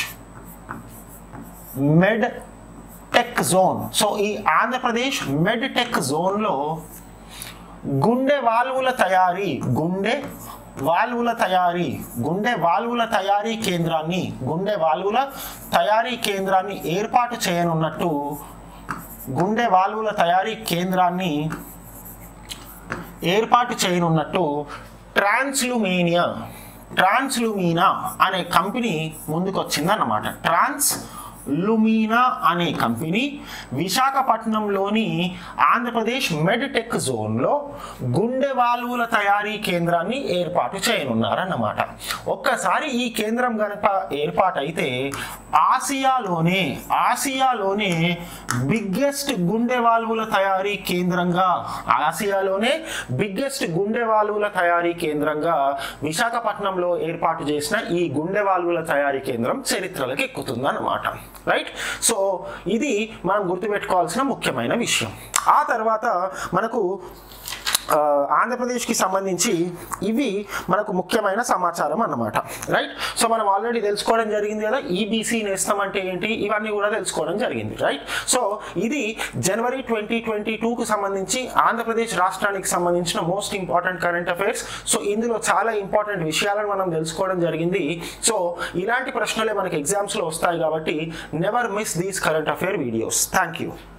మెడ్ టెక్ జోన్ సో ఈ ఆంధ్రప్రదేశ్ మెడ్ టెక్ జోన్లో గుండె వాల్వుల తయారీ గుండె వాల్వుల తయారీ గుండె వాల్వుల తయారీ కేంద్రాన్ని గుండె వాల్వుల తయారీ కేంద్రాన్ని ఏర్పాటు చేయనున్నట్టు గుండె వాల్వుల తయారీ కేంద్రాన్ని ఏర్పాటు చేయనున్నట్టు ట్రాన్స్లుమేనియా ట్రాన్స్లుమీనా అనే కంపెనీ ముందుకొచ్చిందన్నమాట ట్రాన్స్ లుమీనా అనే కంపెనీ విశాఖపట్నంలోని ఆంధ్రప్రదేశ్ మెడ్టెక్ జోన్లో గుండె వాల్వుల తయారీ కేంద్రాన్ని ఏర్పాటు చేయనున్నారన్నమాట ఒక్కసారి ఈ కేంద్రం కనుక ఏర్పాటైతే ఆసియాలోనే ఆసియాలోనే బిగ్గెస్ట్ గుండె వాల్వుల తయారీ కేంద్రంగా ఆసియాలోనే బిగ్గెస్ట్ గుండె వాల్వుల తయారీ కేంద్రంగా విశాఖపట్నంలో ఏర్పాటు చేసిన ఈ గుండె వాల్వుల తయారీ కేంద్రం చరిత్రలకు ఎక్కుతుందన్నమాట రైట్ సో ఇది మనం గుర్తుపెట్టుకోవాల్సిన ముఖ్యమైన విషయం ఆ తర్వాత మనకు ఆ, ఆంధ్రప్రదేశ్కి సంబంధించి ఇవి మనకు ముఖ్యమైన సమాచారం అన్నమాట రైట్ సో మనం ఆల్రెడీ తెలుసుకోవడం జరిగింది కదా ఈబీసీ నేస్తం అంటే ఏంటి ఇవన్నీ కూడా తెలుసుకోవడం జరిగింది రైట్ సో ఇది జనవరి ట్వంటీ ట్వంటీ టూకు సంబంధించి ఆంధ్రప్రదేశ్ రాష్ట్రానికి సంబంధించిన most important current affairs so ఇందులో చాలా ఇంపార్టెంట్ విషయాలను మనం తెలుసుకోవడం జరిగింది సో ఇలాంటి ప్రశ్నలే మనకి ఎగ్జామ్స్లో వస్తాయి కాబట్టి never miss these current affair videos thank you